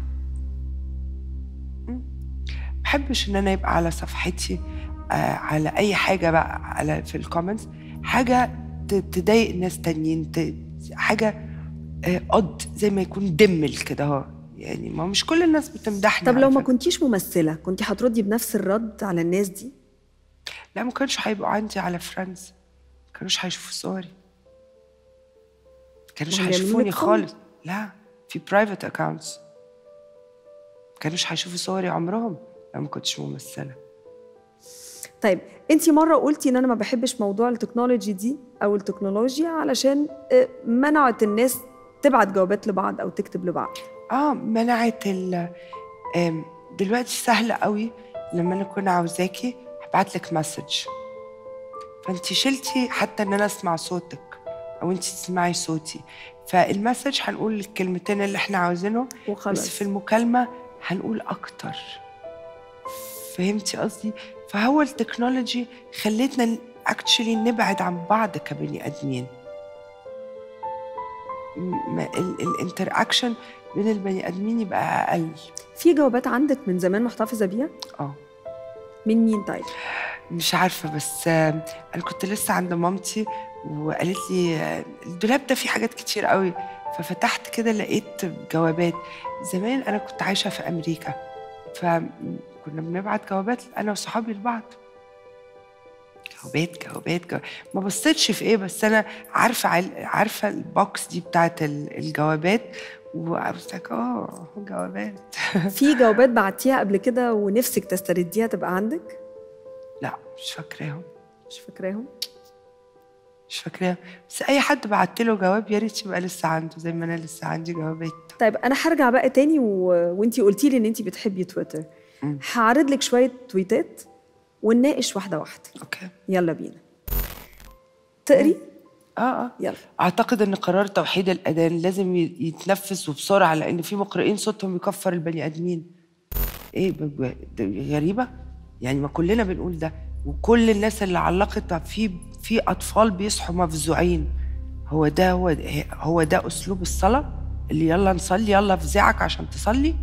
مم. بحبش ان انا يبقى على صفحتي آه على اي حاجه بقى على في الكومنتس حاجه ت- تضايق ناس تانيين ت- حاجه آه قد زي ما يكون دمل كده اهو يعني ما مش كل الناس بتمدحني طب على لو ما فكرة. كنتيش ممثله كنت هتردي بنفس الرد على الناس دي لا ما كانش هيبقوا عندي على فريندز ما كانوش هيشوفوا صوري ما كانوش ما هم بيعملوا هيشوفوني لك follow. خالص لا في برايفت اكاونتس ما كانوش هيشوفوا صوري عمرهم لو ما كنتش ممثله طيب انت مره قلتي ان انا ما بحبش موضوع التكنولوجي دي او التكنولوجيا علشان آه، منعت الناس تبعت جوابات لبعض او تكتب لبعض اه منعت ال آم، دلوقتي سهل قوي لما انا اكون عاوزاكي هبعت لك مسج فانت شلتي حتى ان انا اسمع صوتك او انت تسمعي صوتي فالمسج هنقول الكلمتين اللي احنا عاوزينهم وخلاص. بس في المكالمه هنقول اكتر فهمتي قصدي فهو التكنولوجي خلتنا اكشلي نبعد عن بعض كبني ادمين الانتر اكشن بين البني ادمين يبقى اقل في جوابات عندك من زمان محتفظه بيها اه من مين طيب مش عارفه بس آه، انا كنت لسه عند مامتي وقالت لي آه، الدولاب ده فيه حاجات كتير قوي ففتحت كده لقيت جوابات زمان انا كنت عايشه في امريكا فكنا بنبعت جوابات انا وصحابي لبعض جوابات جوابات جوابات ما بصيتش في ايه بس انا عارفه عل- عارفه البوكس دي بتاعت ال- الجوابات وقلت اه جوابات في جوابات بعتيها قبل كده ونفسك تسترديها تبقى عندك لا مش فاكراهم مش فاكراهم مش فاكراهم بس اي حد بعت له جواب يا ريت يبقى لسه عنده زي ما انا لسه عندي جوابات طيب انا هرجع بقى تاني و... وانتي قلتي لي ان انتي بتحبي تويتر مم. هعرض لك شويه تويتات ونناقش واحده واحده اوكي يلا بينا تقري اه اه يلا اعتقد ان قرار توحيد الاذان لازم ي- يتنفذ وبسرعه لان في مقرئين صوتهم يكفر البني ادمين ايه ب- ب- ده غريبه يعني ما كلنا بنقول ده وكل الناس اللي علقت في في اطفال بيصحوا مفزوعين هو ده هو ده هو ده اسلوب الصلاه اللي يلا نصلي يلا افزعك عشان تصلي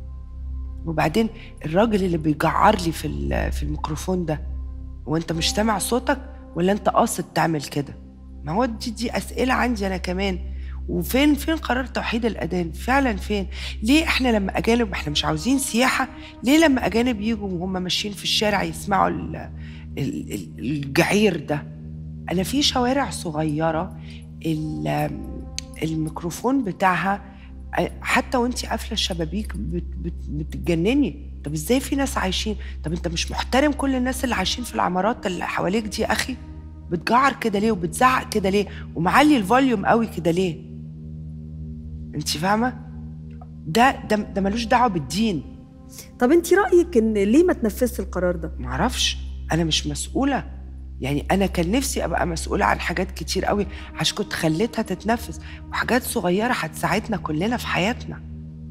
وبعدين الراجل اللي بيجعر لي في ال- في الميكروفون ده هو انت مش سامع صوتك ولا انت قاصد تعمل كده ما هو دي دي اسئله عندي انا كمان وفين فين قرار توحيد الاذان فعلا فين ليه احنا لما اجانب احنا مش عاوزين سياحه ليه لما اجانب يجوا وهم ماشيين في الشارع يسمعوا ال- ال- ال- الجعير ده انا في شوارع صغيره ال- الميكروفون بتاعها حتى وانت قافله الشبابيك بت بت بتتجنني طب ازاي في ناس عايشين طب انت مش محترم كل الناس اللي عايشين في العمارات اللي حواليك دي يا اخي بتجعر كده ليه وبتزعق كده ليه ومعلي الفوليوم قوي كده ليه انت فاهمه ده ده ده ملوش دعوه بالدين طب انتي رايك ان ليه ما تنفذش القرار ده معرفش انا مش مسؤوله يعني انا كان نفسي ابقى مسؤوله عن حاجات كتير قوي عشان كنت خليتها تتنفذ وحاجات صغيره هتساعدنا كلنا في حياتنا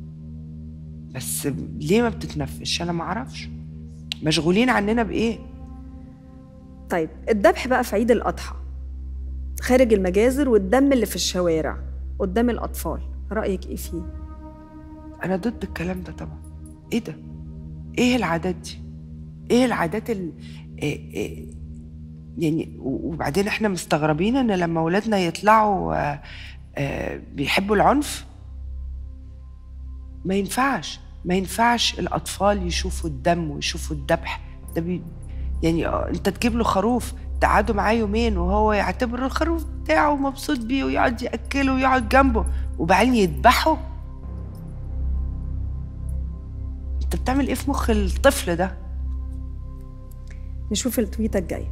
بس ليه ما بتتنفذش انا معرفش مشغولين عننا بايه طيب الذبح بقى في عيد الاضحى خارج المجازر والدم اللي في الشوارع قدام الاطفال رايك ايه فيه انا ضد الكلام ده طبعا ايه ده ايه العادات دي ايه العادات ال... إيه إيه يعني و- وبعدين احنا مستغربين ان لما اولادنا يطلعوا آه، آه، بيحبوا العنف ما ينفعش ما ينفعش الاطفال يشوفوا الدم ويشوفوا الذبح ده بي... يعني آه، انت تجيب له خروف تقعدوا معاه يومين وهو يعتبر الخروف بتاعه مبسوط بيه ويقعد ياكله ويقعد جنبه وبعدين يذبحه انت بتعمل ايه في مخ الطفل ده نشوف التويته الجايه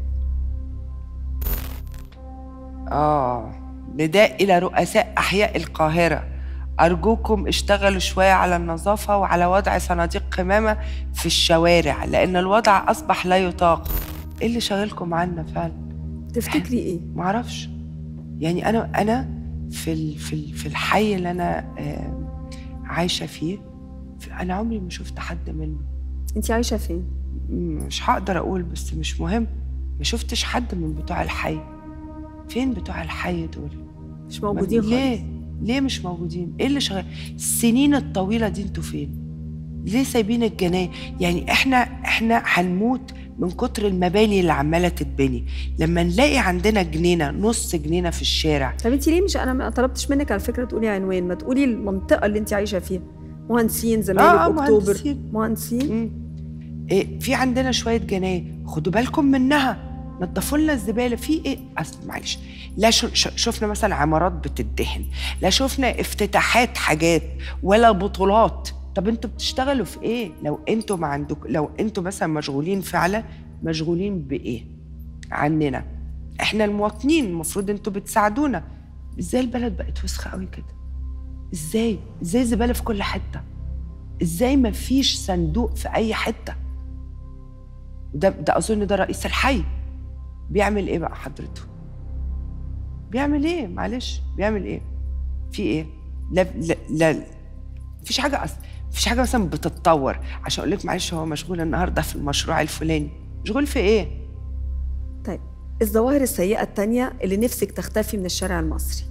آه نداء إلى رؤساء أحياء القاهرة أرجوكم اشتغلوا شوية على النظافة وعلى وضع صناديق قمامة في الشوارع لأن الوضع أصبح لا يطاق إيه اللي شاغلكم عنا فعلا تفتكري إيه؟ معرفش يعني أنا أنا في ال في ال في الحي اللي أنا آه عايشة فيه في- أنا عمري ما شفت حد منه انت عايشه فين مش هقدر أقول بس مش مهم ما شفتش حد من بتوع الحي فين بتوع الحي دول مش موجودين خالص. ليه ليه مش موجودين ايه اللي شغال السنين الطويله دي انتوا فين ليه سايبين الجنايه يعني احنا احنا هنموت من كتر المباني اللي عماله تتبني لما نلاقي عندنا جنينه نص جنينه في الشارع طب انت ليه مش انا ما طلبتش منك على فكره تقولي عنوان ما تقولي المنطقه اللي انت عايشه فيها مهندسين زمالك آه، اكتوبر مهندسين. مهندسين إيه في عندنا شويه جنايه خدوا بالكم منها نضفوا لنا الزباله في ايه أصل معلش لا شو ش- شفنا مثلا عمارات بتدهن لا شفنا افتتاحات حاجات ولا بطولات طب انتوا بتشتغلوا في ايه لو انتوا ما عندك لو انتوا مثلا مشغولين فعلا مشغولين بايه عننا احنا المواطنين المفروض انتوا بتساعدونا ازاي البلد بقت وسخه قوي كده ازاي ازاي زباله في كل حته ازاي ما فيش صندوق في اي حته ده ده اظن ده رئيس الحي بيعمل ايه بقى حضرته بيعمل ايه معلش بيعمل ايه في ايه لا لا, لا مفيش حاجه اصلا مفيش حاجه مثلا بتتطور عشان اقول لك معلش هو مشغول النهارده في المشروع الفلاني مشغول في ايه طيب الظواهر السيئه التانية اللي نفسك تختفي من الشارع المصري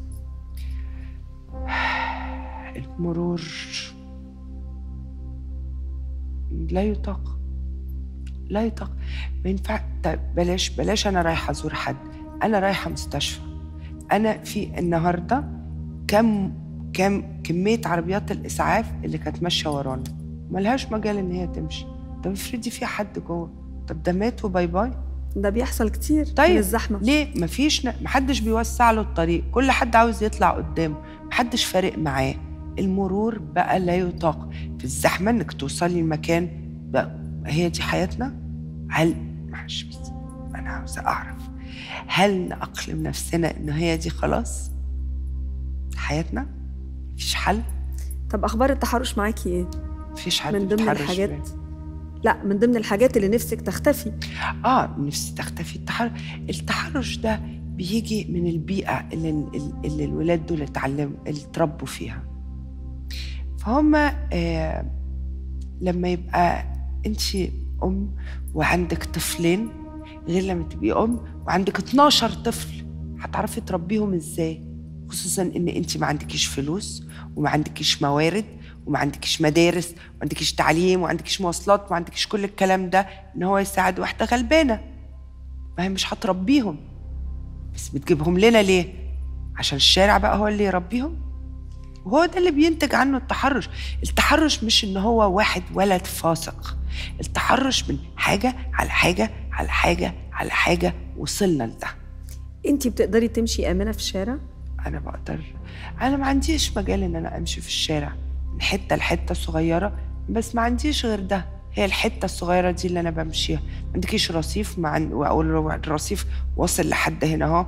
المرور لا يطاق لا يطاق ما ينفع طيب بلاش بلاش انا رايحه ازور حد انا رايحه مستشفى انا في النهارده كم كم كميه عربيات الاسعاف اللي كانت ماشيه ورانا ملهاش مجال ان هي تمشي طب افرضي في حد جوه طب ده مات وباي باي ده بيحصل كتير طيب من الزحمه ليه مفيش ن... محدش بيوسع له الطريق كل حد عاوز يطلع قدامه محدش فارق معاه المرور بقى لا يطاق في الزحمه انك توصلي المكان بقى هي دي حياتنا هل معلش بس انا عاوزه اعرف هل نأقلم نفسنا ان هي دي خلاص حياتنا مفيش حل طب اخبار التحرش معاكي ايه مفيش حد من ضمن بيتحرش الحاجات بيه. لا من ضمن الحاجات اللي نفسك تختفي اه نفسي تختفي التحرش التحرش ده بيجي من البيئة اللي, اللي الولاد دول اتعلموا اللي اتربوا فيها فهم آه لما يبقى انت ام وعندك طفلين غير لما تبقي ام وعندك 12 طفل هتعرفي تربيهم ازاي خصوصا ان انت ما عندكيش فلوس وما عندكيش موارد وما عندكيش مدارس وما عندكيش تعليم وما عندكيش مواصلات وما عندكيش كل الكلام ده ان هو يساعد واحده غلبانه ما هي مش هتربيهم بس بتجيبهم لنا ليه عشان الشارع بقى هو اللي يربيهم وهو ده اللي بينتج عنه التحرش التحرش مش ان هو واحد ولد فاسق التحرش من حاجه على حاجه على حاجه على حاجه وصلنا لده انت بتقدري تمشي امنه في الشارع انا بقدر انا ما عنديش مجال ان انا امشي في الشارع من حته لحته صغيره بس ما عنديش غير ده هي الحته الصغيره دي اللي انا بمشيها ما عندكيش رصيف مع او الرصيف واصل لحد هنا اهو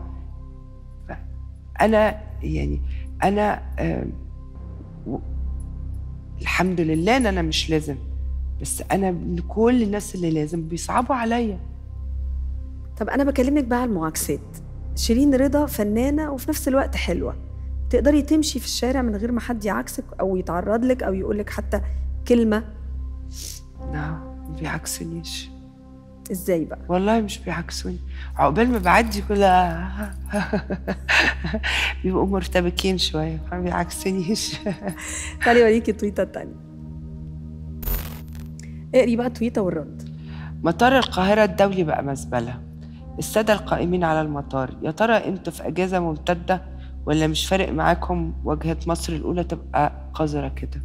انا يعني انا آه و... الحمد لله ان انا مش لازم بس انا من كل الناس اللي لازم بيصعبوا عليا طب انا بكلمك بقى على المعاكسات شيرين رضا فنانه وفي نفس الوقت حلوه تقدري تمشي في الشارع من غير ما حد يعاكسك او يتعرض لك او يقول لك حتى كلمه لا ما بيعكسونيش ازاي بقى والله مش بيعكسوني عقبال ما بعدي كلها بيبقوا مرتبكين شويه ما بيعكسونيش تعالي اوريكي التويته التانية اقري بقى التويته والرد مطار القاهرة الدولي بقى مزبلة السادة القائمين على المطار يا ترى انتوا في أجازة ممتدة ولا مش فارق معاكم واجهة مصر الأولى تبقى قذرة كده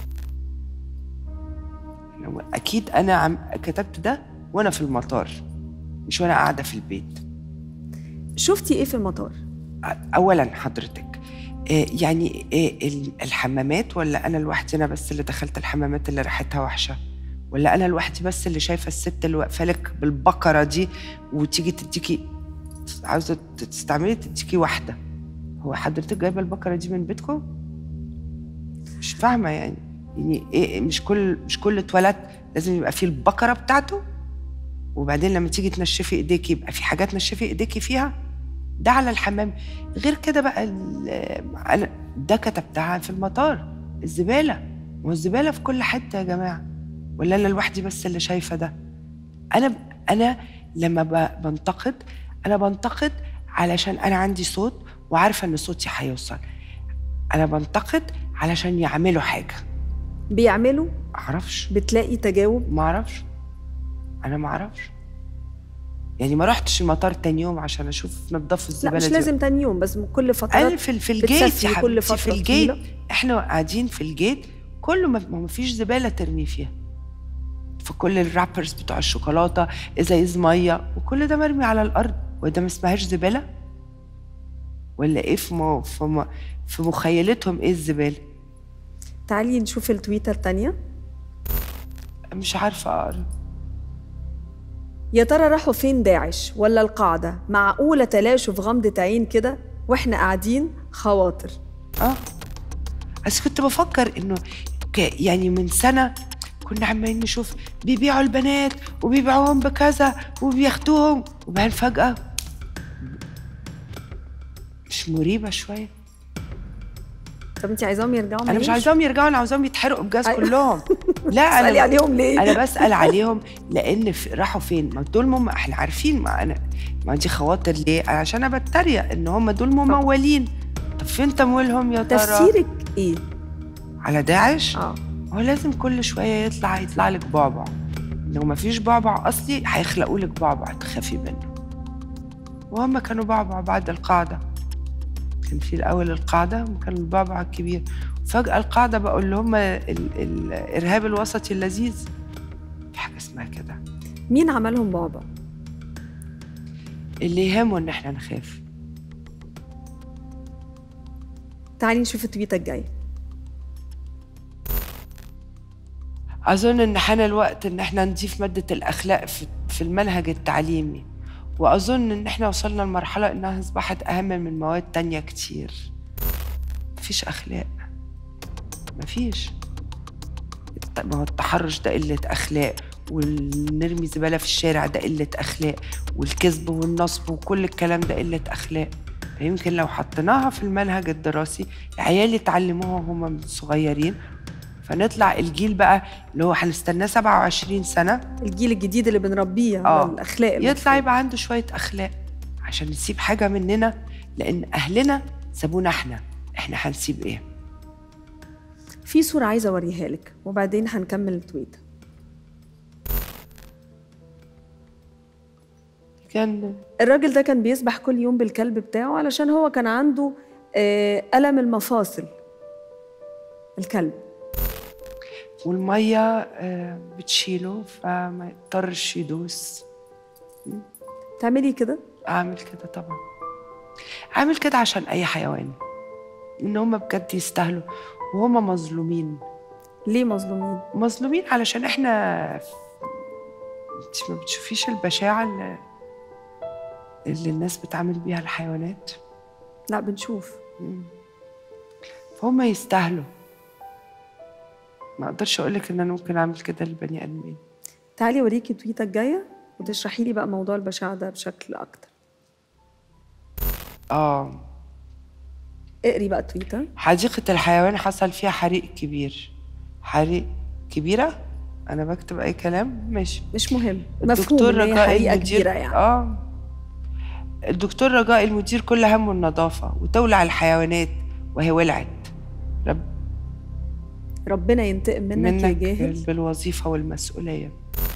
أكيد أنا عم كتبت ده وأنا في المطار مش وانا قاعده في البيت شفتي ايه في المطار اولا حضرتك آه، يعني آه، ال- الحمامات ولا انا لوحدي انا بس اللي دخلت الحمامات اللي ريحتها وحشه ولا انا لوحدي بس اللي شايفه الست اللي واقفه لك بالبقره دي وتيجي تديكي عاوزه تستعملي تديكي واحده هو حضرتك جايبه البقره دي من بيتكم مش فاهمه يعني يعني ايه مش كل مش كل اتولد لازم يبقى فيه البقره بتاعته وبعدين لما تيجي تنشفي ايديكي يبقى في حاجات تنشفي ايديكي فيها ده على الحمام غير كده بقى ال- انا ده كتبتها في المطار الزباله ما هو الزباله في كل حته يا جماعه ولا انا لوحدي بس اللي شايفه ده انا انا لما ب- بنتقد انا بنتقد علشان انا عندي صوت وعارفه ان صوتي هيوصل انا بنتقد علشان يعملوا حاجه بيعملوا معرفش بتلاقي تجاوب معرفش انا معرفش يعني ما رحتش المطار تاني يوم عشان اشوف نضفوا لا الزباله مش دي لازم تاني يوم بس كل فترة انا في في الجيت بتسفلي يا كل حبيبتي فترة في الجيت طويلة. احنا قاعدين في الجيت كله ما ما فيش زباله ترمي فيها في كل الرابرز بتوع الشوكولاته ازايز ميه وكل ده مرمي على الارض وده ما اسمهاش زباله ولا ايه في مو في, م... في مخيلتهم ايه الزباله تعالي نشوف التويتة التانية مش عارفه اقرا يا ترى راحوا فين داعش ولا القاعدة معقولة تلاشوا في غمضة عين كده واحنا قاعدين خواطر اه بس كنت بفكر انه ك- يعني من سنه كنا عمالين نشوف بيبيعوا البنات وبيبيعوهم بكذا وبياخدوهم وبعدين فجاه مش مريبه شويه طب انت عايزاهم يرجعوا انا مش عايزاهم يرجعوا انا عاوزاهم يتحرقوا بجاز أيوة. كلهم لا بتسألي انا عليهم ليه؟ انا بسال عليهم لان في راحوا فين ما دول مم احنا عارفين ما انا ما دي خواطر ليه عشان انا بتريق ان هم دول ممولين طب فين تمويلهم يا ترى تفسيرك ايه على داعش اه هو لازم كل شويه يطلع يطلع لك بعبع لو ما فيش بعبع اصلي هيخلقوا لك بعبع تخافي منه وهم كانوا بعبع بعد القاعده كان في الاول القاعده وكان البعبع الكبير وفجاه القاعده بقوا اللي هم ال- الارهاب الوسطي اللذيذ في حاجه اسمها كده مين عملهم بعبع اللي يهمه ان احنا نخاف تعالي نشوف التويتة الجاية أظن إن حان الوقت إن إحنا نضيف مادة الأخلاق في, في المنهج التعليمي وأظن إن إحنا وصلنا لمرحلة إنها أصبحت أهم من مواد تانية كتير مفيش أخلاق مفيش الت- ما هو التحرش ده قلة أخلاق ونرمي زبالة في الشارع ده قلة أخلاق والكذب والنصب وكل الكلام ده قلة أخلاق فيمكن لو حطيناها في المنهج الدراسي العيال يتعلموها وهم صغيرين فنطلع الجيل بقى اللي هو هنستناه 27 سنة الجيل الجديد اللي بنربيه على اه الأخلاق يطلع يبقى عنده شوية أخلاق عشان نسيب حاجة مننا لأن أهلنا سابونا إحنا إحنا هنسيب إيه؟ في صورة عايزة أوريها لك وبعدين هنكمل التويتة كان الراجل ده كان بيسبح كل يوم بالكلب بتاعه علشان هو كان عنده آه، ألم المفاصل الكلب والمية آه، بتشيله فما يضطرش يدوس تعملي كده أعمل كده طبعا أعمل كده عشان أي حيوان إن هم بجد يستاهلوا وهم مظلومين ليه مظلومين؟ مظلومين علشان إحنا أنت ما بتشوفيش البشاعة اللي, اللي الناس بتعامل بيها الحيوانات لا بنشوف فهم يستاهلوا ما اقدرش اقول لك ان انا ممكن اعمل كده للبني ادمين تعالي أوريكي التويتة الجاية وتشرحي لي بقى موضوع البشاعة ده بشكل أكتر اه اقري بقى التويتة حديقة الحيوان حصل فيها حريق كبير حريق كبيرة أنا بكتب أي كلام ماشي مش مهم الدكتور مفهوم إن هي رجاء حريقة المدير كبيرة يعني آه الدكتور رجاء المدير كل همه النظافة وتولع الحيوانات وهي ولعت رب ربنا ينتقم منك, يا منك جاهل بالوظيفة والمسؤولية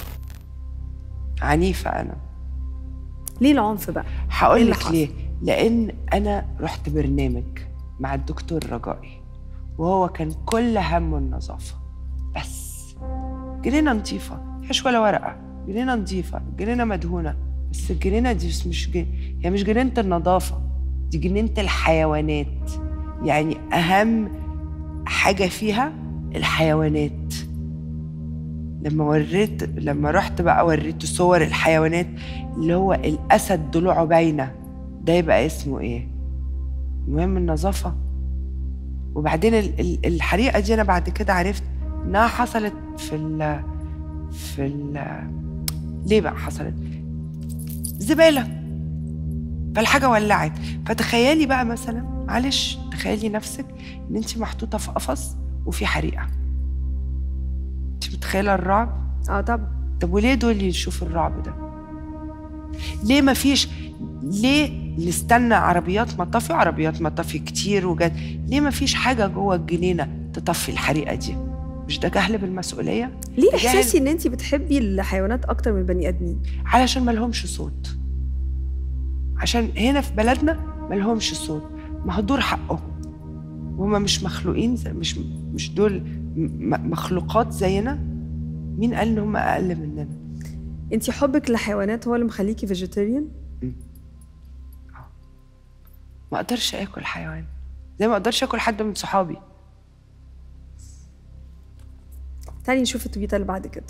عنيفة أنا ليه العنف بقى؟ إيه هقول اللي لك حصل؟ ليه لان انا رحت برنامج مع الدكتور رجائي وهو كان كل همه النظافه بس جنينه نظيفه مفيهاش ولا ورقه جنينه نظيفه جنينه مدهونه بس بس الجنينه دي بس مش جن... هي مش جنينه النظافه دي جنينه الحيوانات يعني اهم حاجه فيها الحيوانات لما وريت لما رحت بقى وريته صور الحيوانات اللي هو الاسد ضلوعه باينه ده يبقى اسمه ايه المهم النظافه وبعدين ال- ال- الحريقه دي انا بعد كده عرفت انها حصلت في ال في ال ليه بقى حصلت زباله فالحاجه ولعت فتخيلي بقى مثلا معلش تخيلي نفسك ان انت محطوطه في قفص وفي حريقه انت متخيله الرعب اه طبعا طب وليه دول يشوفوا الرعب ده ليه ما فيش ليه نستنى عربيات مطافي عربيات مطافي كتير وجد ليه ما فيش حاجه جوه الجنينه تطفي الحريقه دي مش ده جهل بالمسؤوليه ليه ده جهل- احساسي ان انت بتحبي الحيوانات اكتر من البني ادمين علشان ما لهمش صوت عشان هنا في بلدنا ما لهمش صوت مهدور حقهم وهما مش مخلوقين زي مش مش دول م- مخلوقات زينا مين قال ان هم اقل مننا انت حبك للحيوانات هو اللي مخليكي فيجيتيريان ما اقدرش اكل حيوان زي ما اقدرش اكل حد من صحابي تعالي نشوف التويته اللي بعد كده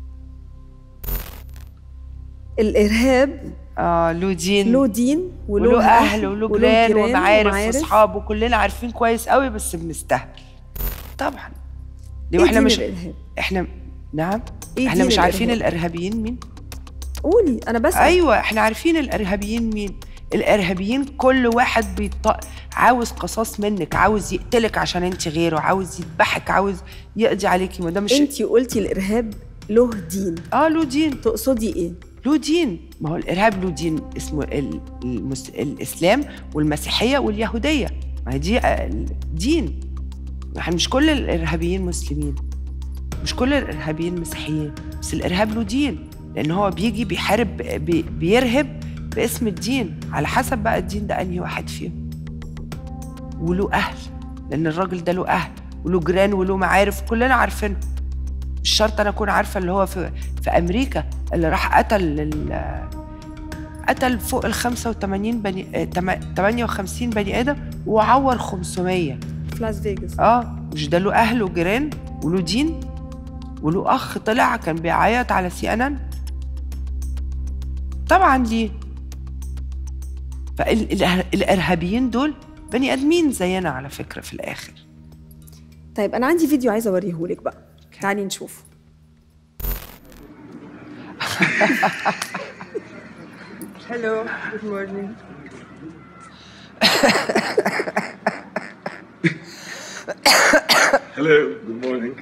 الارهاب اه له دين له دين وله, وله اهل وله جيران ومعارف ومعارف. واصحاب وكلنا عارفين كويس قوي بس بنستهبل طبعا ليه إيه واحنا دين مش الإرهاب؟ احنا نعم إيه احنا دين مش عارفين الإرهاب؟ الارهابيين مين قولي انا بس ايوه احنا عارفين الارهابيين مين الارهابيين كل واحد بيط... عاوز قصاص منك عاوز يقتلك عشان انت غيره عاوز يذبحك عاوز يقضي عليكي ما ده مش انت قلتي الارهاب له دين اه له دين تقصدي ايه له دين ما هو الارهاب له دين اسمه ال... المس... الاسلام والمسيحيه واليهوديه ما هي دي آه، دين احنا مش كل الارهابيين مسلمين مش كل الارهابيين مسيحيين بس الارهاب له دين لان هو بيجي بيحارب بي... بيرهب باسم الدين على حسب بقى الدين ده انهي واحد فيهم وله اهل لان الراجل ده له اهل وله جيران وله معارف كلنا عارفينه مش شرط انا اكون عارفه اللي هو في في امريكا اللي راح قتل ال- قتل فوق ال 85 بني آه، تم- 58 بني ادم وعور 500 في لاس فيجاس اه مش ده له اهل وجيران وله دين وله اخ طلع كان بيعيط على سي ان ان طبعا ليه فالارهابيين دول بني ادمين زينا على فكره في الاخر طيب انا عندي فيديو عايزه اوريهولك بقى تعالي نشوفه Hello, good morning. Hello, good morning.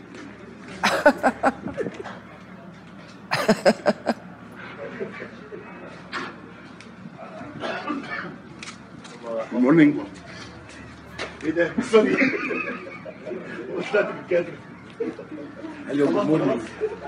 Good morning. ايه ده؟ سوري طلعت من الكادر. Hello, good morning.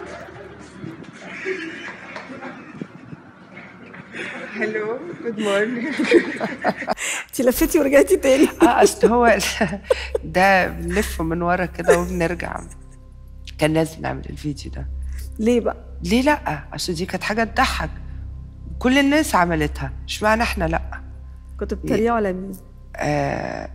هلو جود مورنينج انت لفتي ورجعتي تاني اه اصل هو ده بنلف من ورا كده وبنرجع كان لازم نعمل الفيديو ده ليه بقى؟ ليه لا؟ اصل دي كانت حاجه تضحك كل الناس عملتها اشمعنى احنا لا كنتوا بتتريقوا على مين؟ آه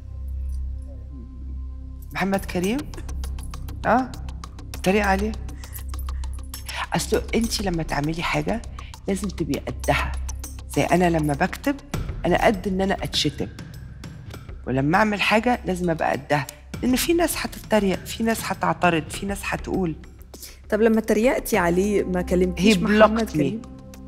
محمد كريم اه تريق عليه اصل انت لما تعملي حاجه لازم تبقي قدها زي انا لما بكتب انا قد ان انا اتشتم ولما اعمل حاجه لازم ابقى قدها لان في ناس هتتريق في ناس هتعترض في ناس هتقول طب لما تريقتي عليه ما كلمتيش He محمد blocked me. كريم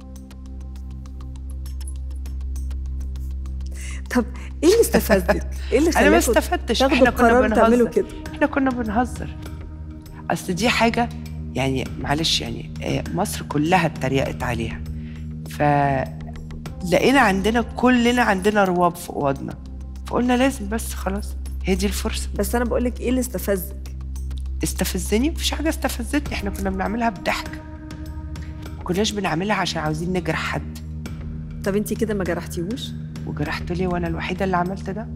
طب ايه اللي استفزك؟ ايه اللي انا ما خلاكوا استفدتش تاخدوا احنا كنا القرار تعملوا بنهزر كده؟ احنا كنا بنهزر اصل دي حاجه يعني معلش يعني آه، مصر كلها اتريقت عليها ف لقينا عندنا كلنا عندنا رواب في اوضنا فقلنا لازم بس خلاص هي دي الفرصه بس انا بقول لك ايه اللي استفزك؟ استفزني مفيش حاجه استفزتني احنا كنا بنعملها بضحك ما كناش بنعملها عشان عاوزين نجرح حد طب انت كده ما جرحتيهوش؟ وجرحت ليه وانا الوحيده اللي عملت ده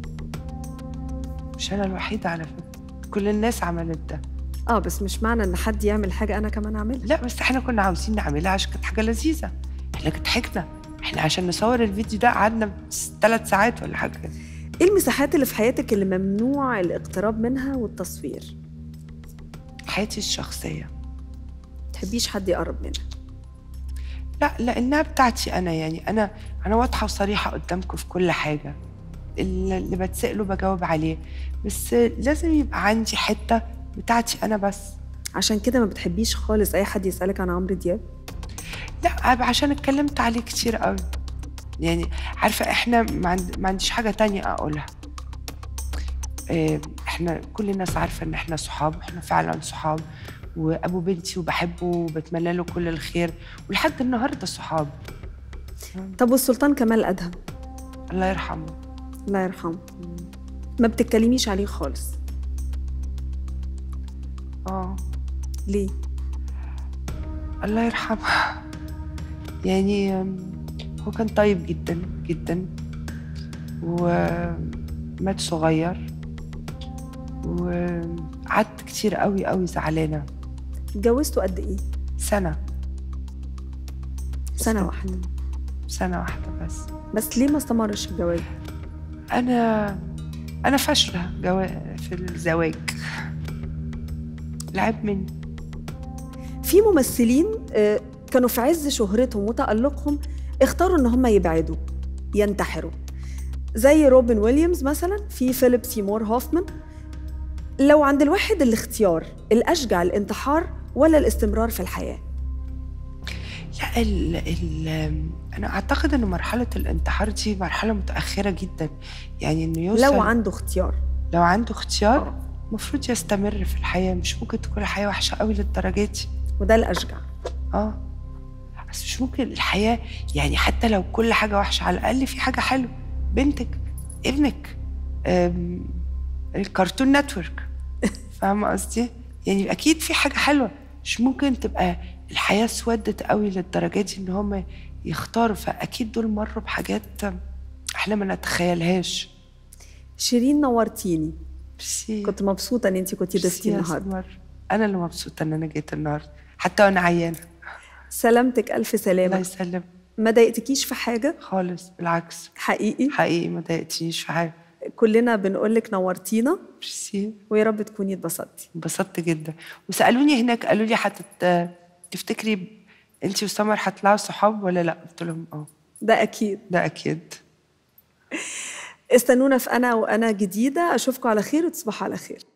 مش انا الوحيده على فكره كل الناس عملت ده اه بس مش معنى ان حد يعمل حاجه انا كمان اعملها لا بس احنا كنا عاوزين نعملها عشان كانت حاجه لذيذه احنا كانت ضحكنا احنا عشان نصور الفيديو ده قعدنا ثلاث ساعات ولا حاجه ايه المساحات اللي في حياتك اللي ممنوع الاقتراب منها والتصوير حياتي الشخصيه تحبيش حد يقرب منها لا لانها بتاعتي انا يعني انا انا واضحه وصريحه قدامكم في كل حاجه اللي اللي بتسأله بجاوب عليه بس لازم يبقى عندي حته بتاعتي انا بس عشان كده ما بتحبيش خالص اي حد يسالك عن عمرو دياب لا عشان اتكلمت عليه كتير قوي يعني عارفه احنا ما, عند... ما عنديش حاجه تانية اقولها إيه، احنا كل الناس عارفه ان احنا صحاب احنا فعلا صحاب وابو بنتي وبحبه وبتمنى له كل الخير ولحد النهارده صحاب طب والسلطان كمال ادهم الله يرحمه الله يرحمه ما بتتكلميش عليه خالص اه ليه الله يرحمه يعني أم، هو كان طيب جدا جدا ومات صغير وقعدت كتير قوي قوي زعلانه اتجوزتوا قد ايه سنه سنه واحده سنه واحده بس بس ليه ما استمرش الجواز انا انا فاشله جوا... في الزواج لعب مني في ممثلين آه، كانوا في عز شهرتهم وتألقهم اختاروا ان هم يبعدوا ينتحروا زي روبن ويليامز مثلا في فيليب سيمور هوفمان لو عند الواحد الاختيار الأشجع الانتحار ولا الاستمرار في الحياة لا ال ال انا اعتقد ان مرحله الانتحار دي مرحله متاخره جدا يعني انه يوصل لو عنده اختيار لو عنده اختيار المفروض يستمر في الحياه مش ممكن تكون الحياه وحشه قوي للدرجه دي وده الأشجع اه بس مش ممكن الحياه يعني حتى لو كل حاجه وحشه على الاقل في حاجه حلوه بنتك ابنك أم، الكرتون نتورك فاهمه قصدي يعني اكيد في حاجه حلوه مش ممكن تبقى الحياه اسودت قوي للدرجه دي ان هم يختاروا فاكيد دول مروا بحاجات احنا ما نتخيلهاش شيرين نورتيني ميرسي كنت مبسوطة ان انت كنتي ضيفتي يا النهارده سمر. انا اللي مبسوطه ان انا جيت النهارده حتى وانا عيانه سلامتك ألف سلامة الله يسلم ما ضايقتكيش في حاجة خالص بالعكس حقيقي حقيقي ما ضايقتنيش في حاجه كلنا بنقولك نورتينا ميرسي ويا رب تكوني اتبسطتي انبسطت جدا وسالوني هناك قالوا لي حتت تفتكري انت وسمر هتطلعوا صحاب ولا لا قلت لهم اه ده أكيد ده اكيد استنونا في أنا وأنا جديدة أشوفكم على خير وتصبحوا على خير